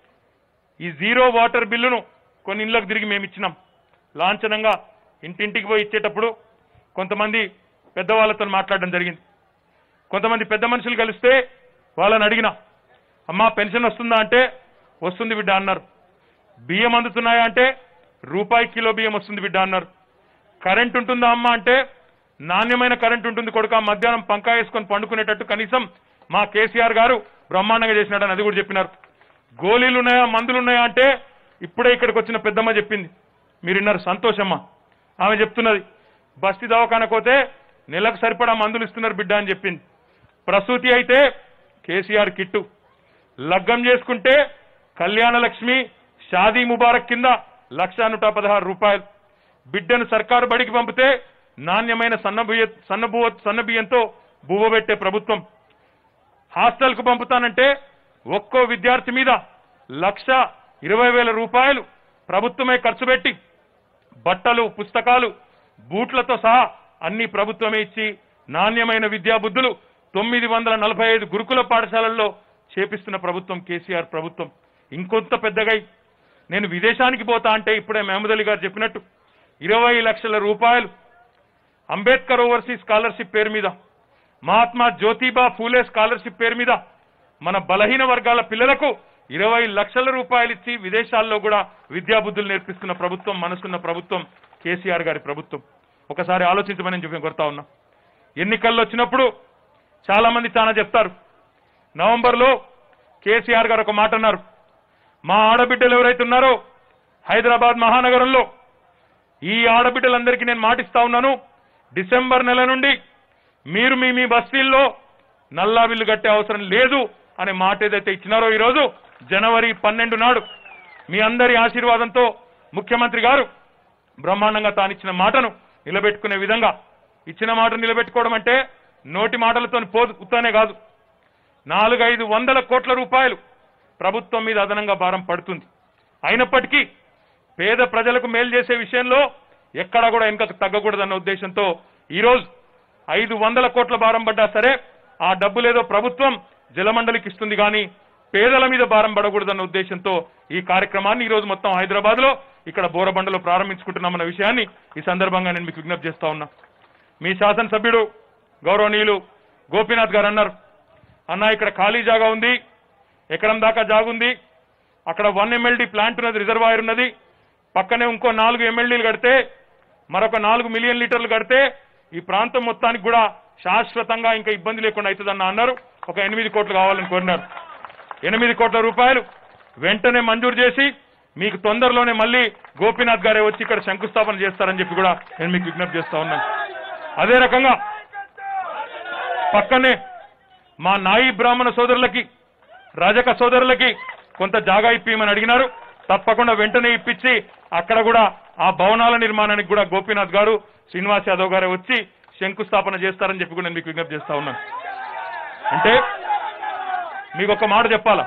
ఈ జీరో వాటర్ బిల్లును కొన్ని ఇళ్లకు తిరిగి మేము ఇచ్చినాం లాంఛనంగా ఇంటింటికి పోయి ఇచ్చేటప్పుడు కొంతమంది పెద్దవాళ్ళతో మాట్లాడడం జరిగింది కొంతమంది పెద్ద మనుషులు కలిస్తే వాళ్ళని అడిగిన అమ్మా పెన్షన్ వస్తుందా అంటే వస్తుంది బిడ్డ అన్నారు బియ్యం అందుతున్నాయా అంటే రూపాయి కిలో బియ్యం వస్తుంది బిడ్డ అన్నారు కరెంట్ ఉంటుందా అమ్మా అంటే నాణ్యమైన కరెంట్ ఉంటుంది కొడుక మధ్యాహ్నం పంకా వేసుకొని పండుకునేటట్టు కనీసం మా కేసీఆర్ గారు బ్రహ్మాండంగా చేసినాడని అది కూడా చెప్పినారు గోళీలు ఉన్నాయా మందులు ఉన్నాయా అంటే ఇప్పుడే ఇక్కడికి వచ్చిన పెద్దమ్మ చెప్పింది మీరున్నారు సంతోషమ్మ ఆమె చెప్తున్నది బస్తీ దవాఖానకు పోతే నెలకు సరిపడా మందులు ఇస్తున్నారు బిడ్డ అని చెప్పింది ప్రసూతి అయితే కేసీఆర్ కిట్టు లగ్గం చేసుకుంటే కళ్యాణ లక్ష్మి షాదీ ముబారక్ కింద లక్ష నూట పదహారు రూపాయలు బిడ్డను సర్కారు బడికి పంపితే నాణ్యమైన సన్నబియ్య సన్నబువ సన్నబియ్యంతో బువ్వ పెట్టే ప్రభుత్వం హాస్టల్కు పంపుతానంటే ఒక్కో విద్యార్థి మీద లక్ష ఇరవై వేల రూపాయలు ప్రభుత్వమే ఖర్చు పెట్టి బట్టలు పుస్తకాలు బూట్లతో సహా అన్ని ప్రభుత్వమే ఇచ్చి నాణ్యమైన విద్యాబుద్ధులు తొమ్మిది వందల నలభై ఐదు గురుకుల పాఠశాలల్లో చేపిస్తున్న ప్రభుత్వం కేసీఆర్ ప్రభుత్వం ఇంకొంత పెద్దగా నేను విదేశానికి పోతా అంటే ఇప్పుడే మహమూద్ అలీ గారు చెప్పినట్టు ఇరవై లక్షల రూపాయలు అంబేద్కర్ ఓవర్సీస్ స్కాలర్షిప్ పేరు మీద మహాత్మా జ్యోతిబా ఫూలే స్కాలర్షిప్ పేరు మీద మన బలహీన వర్గాల పిల్లలకు ఇరవై లక్షల రూపాయలు ఇచ్చి విదేశాల్లో కూడా విద్యాబుద్ధులు నేర్పిస్తున్న ప్రభుత్వం మనసున్న ప్రభుత్వం కేసీఆర్ గారి ప్రభుత్వం ఒకసారి ఆలోచించమని నేను చెప్పి కొడతా ఉన్నా ఎన్నికల్లో వచ్చినప్పుడు చాలా మంది చాలా చెప్తారు నవంబర్లో కేసీఆర్ గారు ఒక మాట అన్నారు మా ఆడబిడ్డలు ఎవరైతే ఉన్నారో హైదరాబాద్ మహానగరంలో ఈ ఆడబిడ్డలందరికీ నేను మాటిస్తా ఉన్నాను డిసెంబర్ నెల నుండి మీరు మీ మీ బస్తీల్లో నల్లా బిల్లు కట్టే అవసరం లేదు అనే మాట ఏదైతే ఇచ్చినారో ఈరోజు జనవరి పన్నెండు నాడు మీ అందరి ఆశీర్వాదంతో ముఖ్యమంత్రి గారు బ్రహ్మాండంగా తానిచ్చిన మాటను నిలబెట్టుకునే విధంగా ఇచ్చిన మాట నిలబెట్టుకోవడం అంటే నోటి మాటలతో పోదు ఉత్తానే కాదు నాలుగైదు వందల కోట్ల రూపాయలు ప్రభుత్వం మీద అదనంగా భారం పడుతుంది అయినప్పటికీ పేద ప్రజలకు మేలు చేసే విషయంలో ఎక్కడా కూడా వెనుకకు తగ్గకూడదన్న ఉద్దేశంతో ఈరోజు ఐదు వందల కోట్ల భారం పడ్డా సరే ఆ డబ్బులేదో ప్రభుత్వం జలమండలికి ఇస్తుంది కానీ పేదల మీద భారం పడకూడదన్న ఉద్దేశంతో ఈ కార్యక్రమాన్ని ఈ రోజు మొత్తం హైదరాబాద్ లో ఇక్కడ బోరబండలో ప్రారంభించుకుంటున్నామన్న విషయాన్ని ఈ సందర్భంగా నేను మీకు విజ్ఞప్తి చేస్తా ఉన్నా మీ శాసనసభ్యుడు గౌరవనీయులు గోపీనాథ్ గారు అన్నారు అన్న ఇక్కడ ఖాళీ జాగా ఉంది ఎకరం దాకా జాగుంది అక్కడ వన్ ఎమ్మెల్డీ ప్లాంట్ ఉన్నది రిజర్వాయర్ ఉన్నది పక్కనే ఇంకో నాలుగు ఎమ్మెల్యేలు కడితే మరొక నాలుగు మిలియన్ లీటర్లు కడితే ఈ ప్రాంతం మొత్తానికి కూడా శాశ్వతంగా ఇంకా ఇబ్బంది లేకుండా అవుతుందన్న అన్నారు ఒక ఎనిమిది కోట్లు కావాలని కోరినారు ఎనిమిది కోట్ల రూపాయలు వెంటనే మంజూరు చేసి మీకు తొందరలోనే మళ్ళీ గోపీనాథ్ గారే వచ్చి ఇక్కడ శంకుస్థాపన చేస్తారని చెప్పి కూడా నేను మీకు విజ్ఞప్తి చేస్తా ఉన్నాను అదే రకంగా పక్కనే మా నాయి బ్రాహ్మణ సోదరులకి రజక సోదరులకి కొంత జాగా ఇప్పిమని అడిగినారు తప్పకుండా వెంటనే ఇప్పించి అక్కడ కూడా ఆ భవనాల నిర్మాణానికి కూడా గోపీనాథ్ గారు శ్రీనివాస్ యాదవ్ గారు వచ్చి శంకుస్థాపన చేస్తారని చెప్పి కూడా నేను మీకు విజ్ఞప్తి చేస్తా ఉన్నాను అంటే మీకు ఒక మాట చెప్పాలా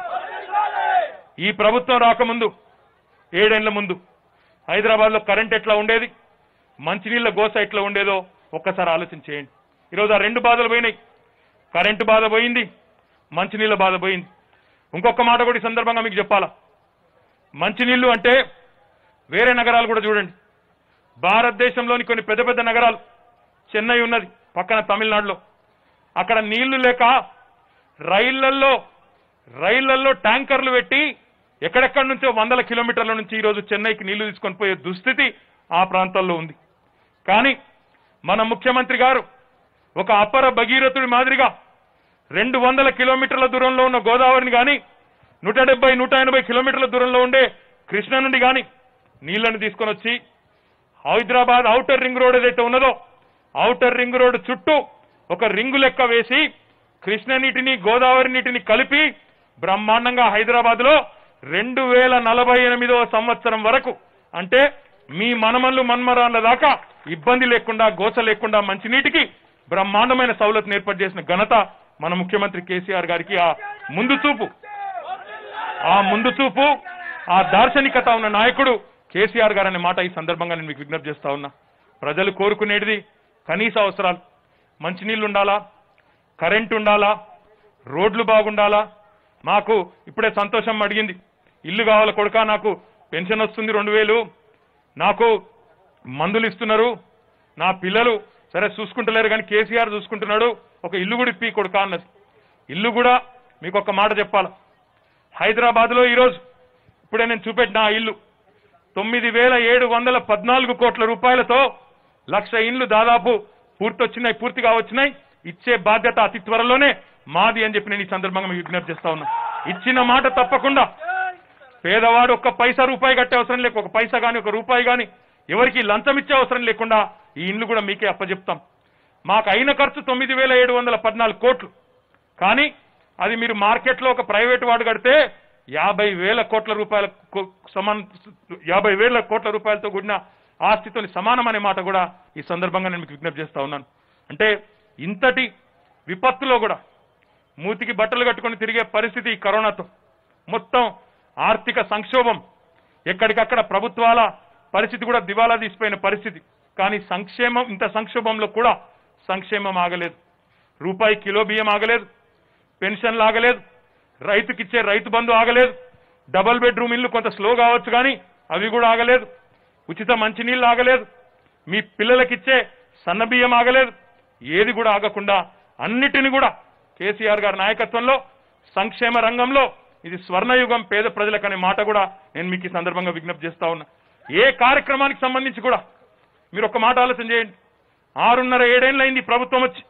ఈ ప్రభుత్వం రాకముందు ఏడేళ్ల ముందు హైదరాబాద్ లో కరెంట్ ఎట్లా ఉండేది మంచినీళ్ళ గోస ఎట్లా ఉండేదో ఒక్కసారి ఆలోచన చేయండి ఈరోజు ఆ రెండు బాధలు పోయినాయి కరెంటు బాధ పోయింది మంచినీళ్ళ బాధ పోయింది ఇంకొక మాట కూడా ఈ సందర్భంగా మీకు చెప్పాలా మంచినీళ్లు అంటే వేరే నగరాలు కూడా చూడండి భారతదేశంలోని కొన్ని పెద్ద పెద్ద నగరాలు చెన్నై ఉన్నది పక్కన తమిళనాడులో అక్కడ నీళ్లు లేక రైళ్లల్లో రైళ్లల్లో ట్యాంకర్లు పెట్టి ఎక్కడెక్కడి నుంచో వందల కిలోమీటర్ల నుంచి ఈరోజు చెన్నైకి నీళ్లు తీసుకొని పోయే దుస్థితి ఆ ప్రాంతాల్లో ఉంది కానీ మన ముఖ్యమంత్రి గారు ఒక అపర భగీరథుడి మాదిరిగా రెండు వందల కిలోమీటర్ల దూరంలో ఉన్న గోదావరిని కానీ నూట డెబ్బై నూట ఎనభై కిలోమీటర్ల దూరంలో ఉండే కృష్ణ నుండి కానీ నీళ్లను తీసుకొని వచ్చి హైదరాబాద్ ఔటర్ రింగ్ రోడ్ ఏదైతే ఉన్నదో ఔటర్ రింగ్ రోడ్ చుట్టూ ఒక రింగు లెక్క వేసి కృష్ణ నీటిని గోదావరి నీటిని కలిపి బ్రహ్మాండంగా హైదరాబాద్ లో రెండు వేల నలభై ఎనిమిదవ సంవత్సరం వరకు అంటే మీ మనమల్లు మన్మరాన్ల దాకా ఇబ్బంది లేకుండా గోస లేకుండా మంచినీటికి బ్రహ్మాండమైన సౌలతును ఏర్పాటు చేసిన ఘనత మన ముఖ్యమంత్రి కేసీఆర్ గారికి ఆ ముందు చూపు ఆ ముందు చూపు ఆ దార్శనికత ఉన్న నాయకుడు కేసీఆర్ గారు అనే మాట ఈ సందర్భంగా నేను మీకు విజ్ఞప్తి చేస్తా ఉన్నా ప్రజలు కోరుకునేటిది కనీస అవసరాలు మంచినీళ్లు ఉండాలా కరెంట్ ఉండాలా రోడ్లు బాగుండాలా మాకు ఇప్పుడే సంతోషం అడిగింది ఇల్లు కావాలి కొడుక నాకు పెన్షన్ వస్తుంది రెండు వేలు నాకు మందులు ఇస్తున్నారు నా పిల్లలు సరే చూసుకుంటలేరు కానీ కేసీఆర్ చూసుకుంటున్నాడు ఒక ఇల్లు కూడా ఇప్పి కొడుక అన్నది ఇల్లు కూడా మీకు ఒక మాట చెప్పాలి హైదరాబాద్లో ఈరోజు ఇప్పుడే నేను చూపెట్టిన ఆ ఇల్లు తొమ్మిది వేల ఏడు వందల పద్నాలుగు కోట్ల రూపాయలతో లక్ష ఇండ్లు దాదాపు పూర్తొచ్చినాయి పూర్తిగా వచ్చినాయి ఇచ్చే బాధ్యత అతి త్వరలోనే మాది అని చెప్పి నేను ఈ సందర్భంగా మీకు విజ్ఞప్తి చేస్తా ఉన్నా ఇచ్చిన మాట తప్పకుండా పేదవాడు ఒక్క పైసా రూపాయి కట్టే అవసరం లేక ఒక పైసా గాని ఒక రూపాయి గాని ఎవరికి లంచం ఇచ్చే అవసరం లేకుండా ఈ ఇండ్లు కూడా మీకే అప్పచెప్తాం మాకు అయిన ఖర్చు తొమ్మిది వేల ఏడు వందల పద్నాలుగు కోట్లు కానీ అది మీరు మార్కెట్లో ఒక ప్రైవేట్ వాడు కడితే యాభై వేల కోట్ల రూపాయల కో- సమాన యాభై వేల కోట్ల రూపాయలతో కూడిన ఆస్తితోని సమానం అనే మాట కూడా ఈ సందర్భంగా నేను మీకు విజ్ఞప్తి చేస్తా ఉన్నాను అంటే ఇంతటి విపత్తులో కూడా మూతికి బట్టలు కట్టుకొని తిరిగే పరిస్థితి ఈ కరోనాతో మొత్తం ఆర్థిక సంక్షోభం ఎక్కడికక్కడ ప్రభుత్వాల పరిస్థితి కూడా దివాలా తీసిపోయిన పరిస్థితి కానీ సంక్షేమం ఇంత సంక్షోభంలో కూడా సంక్షేమం ఆగలేదు రూపాయి కిలో బియ్యం ఆగలేదు పెన్షన్లు ఆగలేదు రైతుకిచ్చే రైతు బంధు ఆగలేదు డబుల్ బెడ్రూమ్ ఇల్లు కొంత స్లో కావచ్చు కానీ అవి కూడా ఆగలేదు ఉచిత మంచినీళ్ళు ఆగలేదు మీ పిల్లలకిచ్చే సన్న బియ్యం ఆగలేదు ఏది కూడా ఆగకుండా అన్నిటిని కూడా కేసీఆర్ గారి నాయకత్వంలో సంక్షేమ రంగంలో ఇది స్వర్ణయుగం పేద ప్రజలకనే మాట కూడా నేను మీకు ఈ సందర్భంగా విజ్ఞప్తి చేస్తా ఉన్నా ఏ కార్యక్రమానికి సంబంధించి కూడా మీరు ఒక మాట ఆలోచన చేయండి ఆరున్నర ఏడేళ్ళైంది ఈ ప్రభుత్వం వచ్చి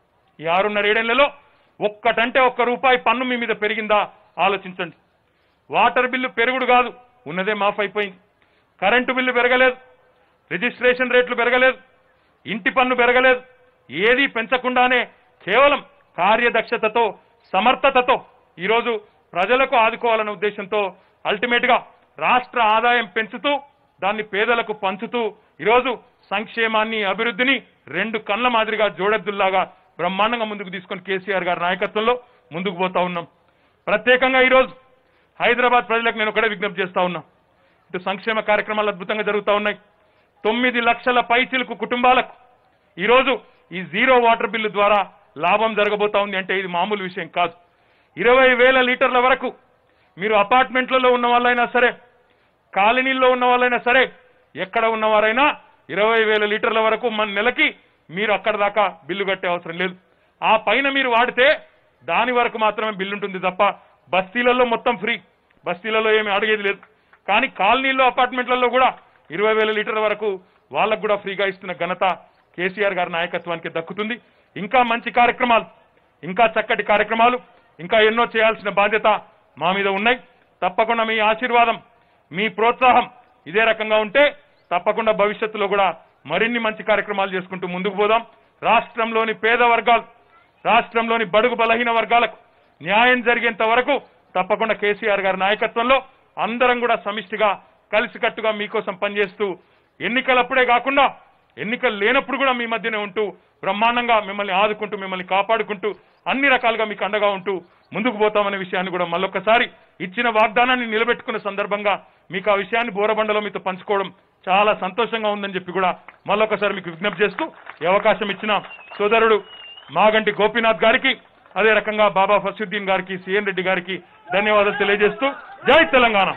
ఈ ఆరున్నర ఏడేళ్లలో ఒక్కటంటే ఒక్క రూపాయి పన్ను మీ మీద పెరిగిందా ఆలోచించండి వాటర్ బిల్లు పెరుగుడు కాదు ఉన్నదే మాఫ్ అయిపోయింది కరెంటు బిల్లు పెరగలేదు రిజిస్ట్రేషన్ రేట్లు పెరగలేదు ఇంటి పన్ను పెరగలేదు ఏదీ పెంచకుండానే కేవలం కార్యదక్షతతో సమర్థతతో ఈరోజు ప్రజలకు ఆదుకోవాలనే ఉద్దేశంతో అల్టిమేట్ గా రాష్ట్ర ఆదాయం పెంచుతూ దాన్ని పేదలకు పంచుతూ ఈరోజు సంక్షేమాన్ని అభివృద్ధిని రెండు కళ్ళ మాదిరిగా జోడెద్దుల్లాగా బ్రహ్మాండంగా ముందుకు తీసుకొని కేసీఆర్ గారి నాయకత్వంలో ముందుకు పోతా ఉన్నాం ప్రత్యేకంగా ఈరోజు హైదరాబాద్ ప్రజలకు నేను ఒకటే విజ్ఞప్తి చేస్తా ఉన్నా ఇటు సంక్షేమ కార్యక్రమాలు అద్భుతంగా జరుగుతూ ఉన్నాయి తొమ్మిది లక్షల పైచిలకు కుటుంబాలకు ఈరోజు ఈ జీరో వాటర్ బిల్లు ద్వారా లాభం జరగబోతా ఉంది అంటే ఇది మామూలు విషయం కాదు ఇరవై వేల లీటర్ల వరకు మీరు అపార్ట్మెంట్లలో ఉన్న వాళ్ళైనా సరే కాలనీల్లో ఉన్న వాళ్ళైనా సరే ఎక్కడ ఉన్నవారైనా ఇరవై వేల లీటర్ల వరకు మన నెలకి మీరు అక్కడ దాకా బిల్లు కట్టే అవసరం లేదు ఆ పైన మీరు వాడితే దాని వరకు మాత్రమే బిల్లు ఉంటుంది తప్ప బస్తీలలో మొత్తం ఫ్రీ బస్తీలలో ఏమి అడిగేది లేదు కానీ కాలనీల్లో అపార్ట్మెంట్లలో కూడా ఇరవై వేల లీటర్ల వరకు వాళ్ళకు కూడా ఫ్రీగా ఇస్తున్న ఘనత కేసీఆర్ గారి నాయకత్వానికి దక్కుతుంది ఇంకా మంచి కార్యక్రమాలు ఇంకా చక్కటి కార్యక్రమాలు ఇంకా ఎన్నో చేయాల్సిన బాధ్యత మా మీద ఉన్నాయి తప్పకుండా మీ ఆశీర్వాదం మీ ప్రోత్సాహం ఇదే రకంగా ఉంటే తప్పకుండా భవిష్యత్తులో కూడా మరిన్ని మంచి కార్యక్రమాలు చేసుకుంటూ ముందుకు పోదాం రాష్ట్రంలోని పేద వర్గాలు రాష్ట్రంలోని బడుగు బలహీన వర్గాలకు న్యాయం జరిగేంత వరకు తప్పకుండా కేసీఆర్ గారి నాయకత్వంలో అందరం కూడా సమిష్టిగా కలిసికట్టుగా మీకోసం పనిచేస్తూ ఎన్నికలప్పుడే కాకుండా ఎన్నికలు లేనప్పుడు కూడా మీ మధ్యనే ఉంటూ బ్రహ్మాండంగా మిమ్మల్ని ఆదుకుంటూ మిమ్మల్ని కాపాడుకుంటూ అన్ని రకాలుగా మీకు అండగా ఉంటూ ముందుకు పోతామనే విషయాన్ని కూడా మళ్ళొక్కసారి ఇచ్చిన వాగ్దానాన్ని నిలబెట్టుకున్న సందర్భంగా మీకు ఆ విషయాన్ని బోరబండలో మీతో పంచుకోవడం చాలా సంతోషంగా ఉందని చెప్పి కూడా మళ్ళొకసారి మీకు విజ్ఞప్తి చేస్తూ ఈ అవకాశం ఇచ్చిన సోదరుడు మాగంటి గోపీనాథ్ గారికి అదే రకంగా బాబా ఫసీద్దీన్ గారికి సిఎన్ రెడ్డి గారికి ధన్యవాదాలు తెలియజేస్తూ జై తెలంగాణ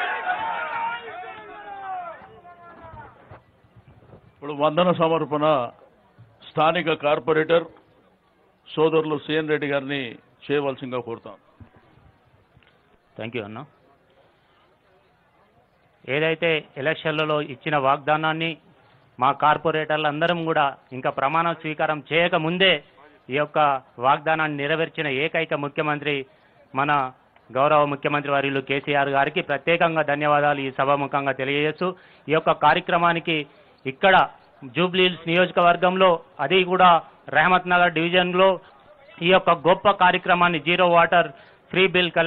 ఇప్పుడు వందన సమర్పణ స్థానిక కార్పొరేటర్ సోదరులు సిఎన్ రెడ్డి గారిని చేయవలసిందిగా కోరుతాం థ్యాంక్ యూ అన్న ఏదైతే ఎలక్షన్లలో ఇచ్చిన వాగ్దానాన్ని మా కార్పొరేటర్లు అందరం కూడా ఇంకా ప్రమాణ స్వీకారం చేయక ముందే ఈ యొక్క వాగ్దానాన్ని నెరవేర్చిన ఏకైక ముఖ్యమంత్రి మన గౌరవ ముఖ్యమంత్రి వర్యులు కేసీఆర్ గారికి ప్రత్యేకంగా ధన్యవాదాలు ఈ సభాముఖంగా తెలియజేస్తూ ఈ యొక్క కార్యక్రమానికి ఇక్కడ జూబ్లీహిల్స్ నియోజకవర్గంలో అది కూడా రహమత్ నగర్ డివిజన్లో ఈ యొక్క గొప్ప కార్యక్రమాన్ని zero water free bill collect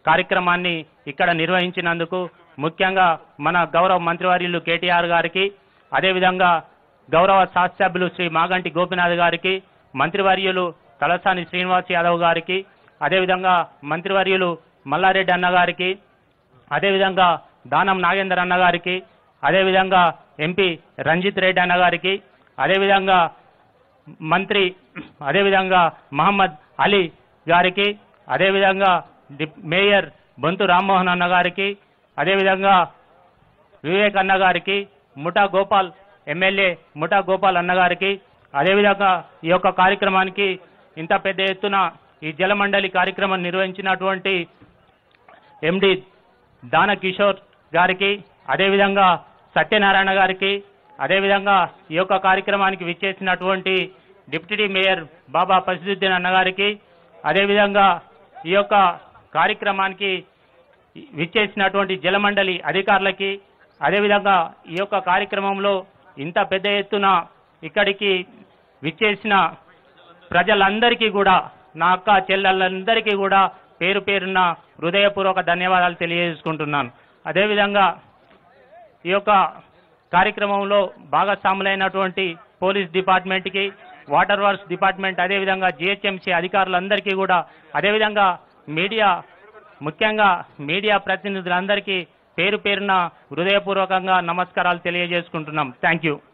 కార్యక్రమాన్ని ఇక్కడ నిర్వహించినందుకు ముఖ్యంగా మన గౌరవ మంత్రివర్యులు కేటీఆర్ గారికి అదేవిధంగా గౌరవ శాసనసభ్యులు శ్రీ మాగంటి గోపినాథ్ గారికి మంత్రివర్యులు తలసాని శ్రీనివాస్ యాదవ్ గారికి అదేవిధంగా మంత్రివర్యులు మల్లారెడ్డి అన్న గారికి అదేవిధంగా దానం నాగేందర్ అన్న గారికి అదేవిధంగా ఎంపీ రంజిత్ రెడ్డి అన్న గారికి అదేవిధంగా మంత్రి అదేవిధంగా మహమ్మద్ అలీ గారికి అదేవిధంగా డి- మేయర్ బొంతు రామ్మోహన్ అన్న గారికి అదేవిధంగా వివేక్ అన్న గారికి ముఠా గోపాల్ ఎమ్మెల్యే ముఠా గోపాల్ అన్న గారికి అదేవిధంగా ఈ యొక్క కార్యక్రమానికి ఇంత పెద్ద ఎత్తున ఈ జలమండలి కార్యక్రమం నిర్వహించినటువంటి ఎండి దాన కిషోర్ గారికి అదేవిధంగా సత్యనారాయణ గారికి అదేవిధంగా ఈ యొక్క కార్యక్రమానికి విచ్చేసినటువంటి డిప్యూటీ మేయర్ బాబా ఫసిదుద్దీన్ అన్న గారికి అదేవిధంగా ఈ యొక్క కార్యక్రమానికి విచ్చేసినటువంటి జలమండలి అధికారులకి అదేవిధంగా ఈ యొక్క కార్యక్రమంలో ఇంత పెద్ద ఎత్తున ఇక్కడికి విచ్చేసిన ప్రజలందరికీ కూడా నా అక్క చెల్లెళ్ళందరికీ కూడా పేరు పేరున హృదయపూర్వక ధన్యవాదాలు తెలియజేసుకుంటున్నాను అదేవిధంగా ఈ యొక్క కార్యక్రమంలో భాగస్వాములైనటువంటి పోలీస్ డిపార్ట్మెంట్కి వాటర్ వర్క్స్ డిపార్ట్మెంట్ అదేవిధంగా జిహెచ్ఎంసీ అధికారులందరికీ కూడా అదేవిధంగా మీడియా ముఖ్యంగా మీడియా ప్రతినిధులందరికీ పేరు పేరున హృదయపూర్వకంగా నమస్కారాలు తెలియజేసుకుంటున్నాం థ్యాంక్ యూ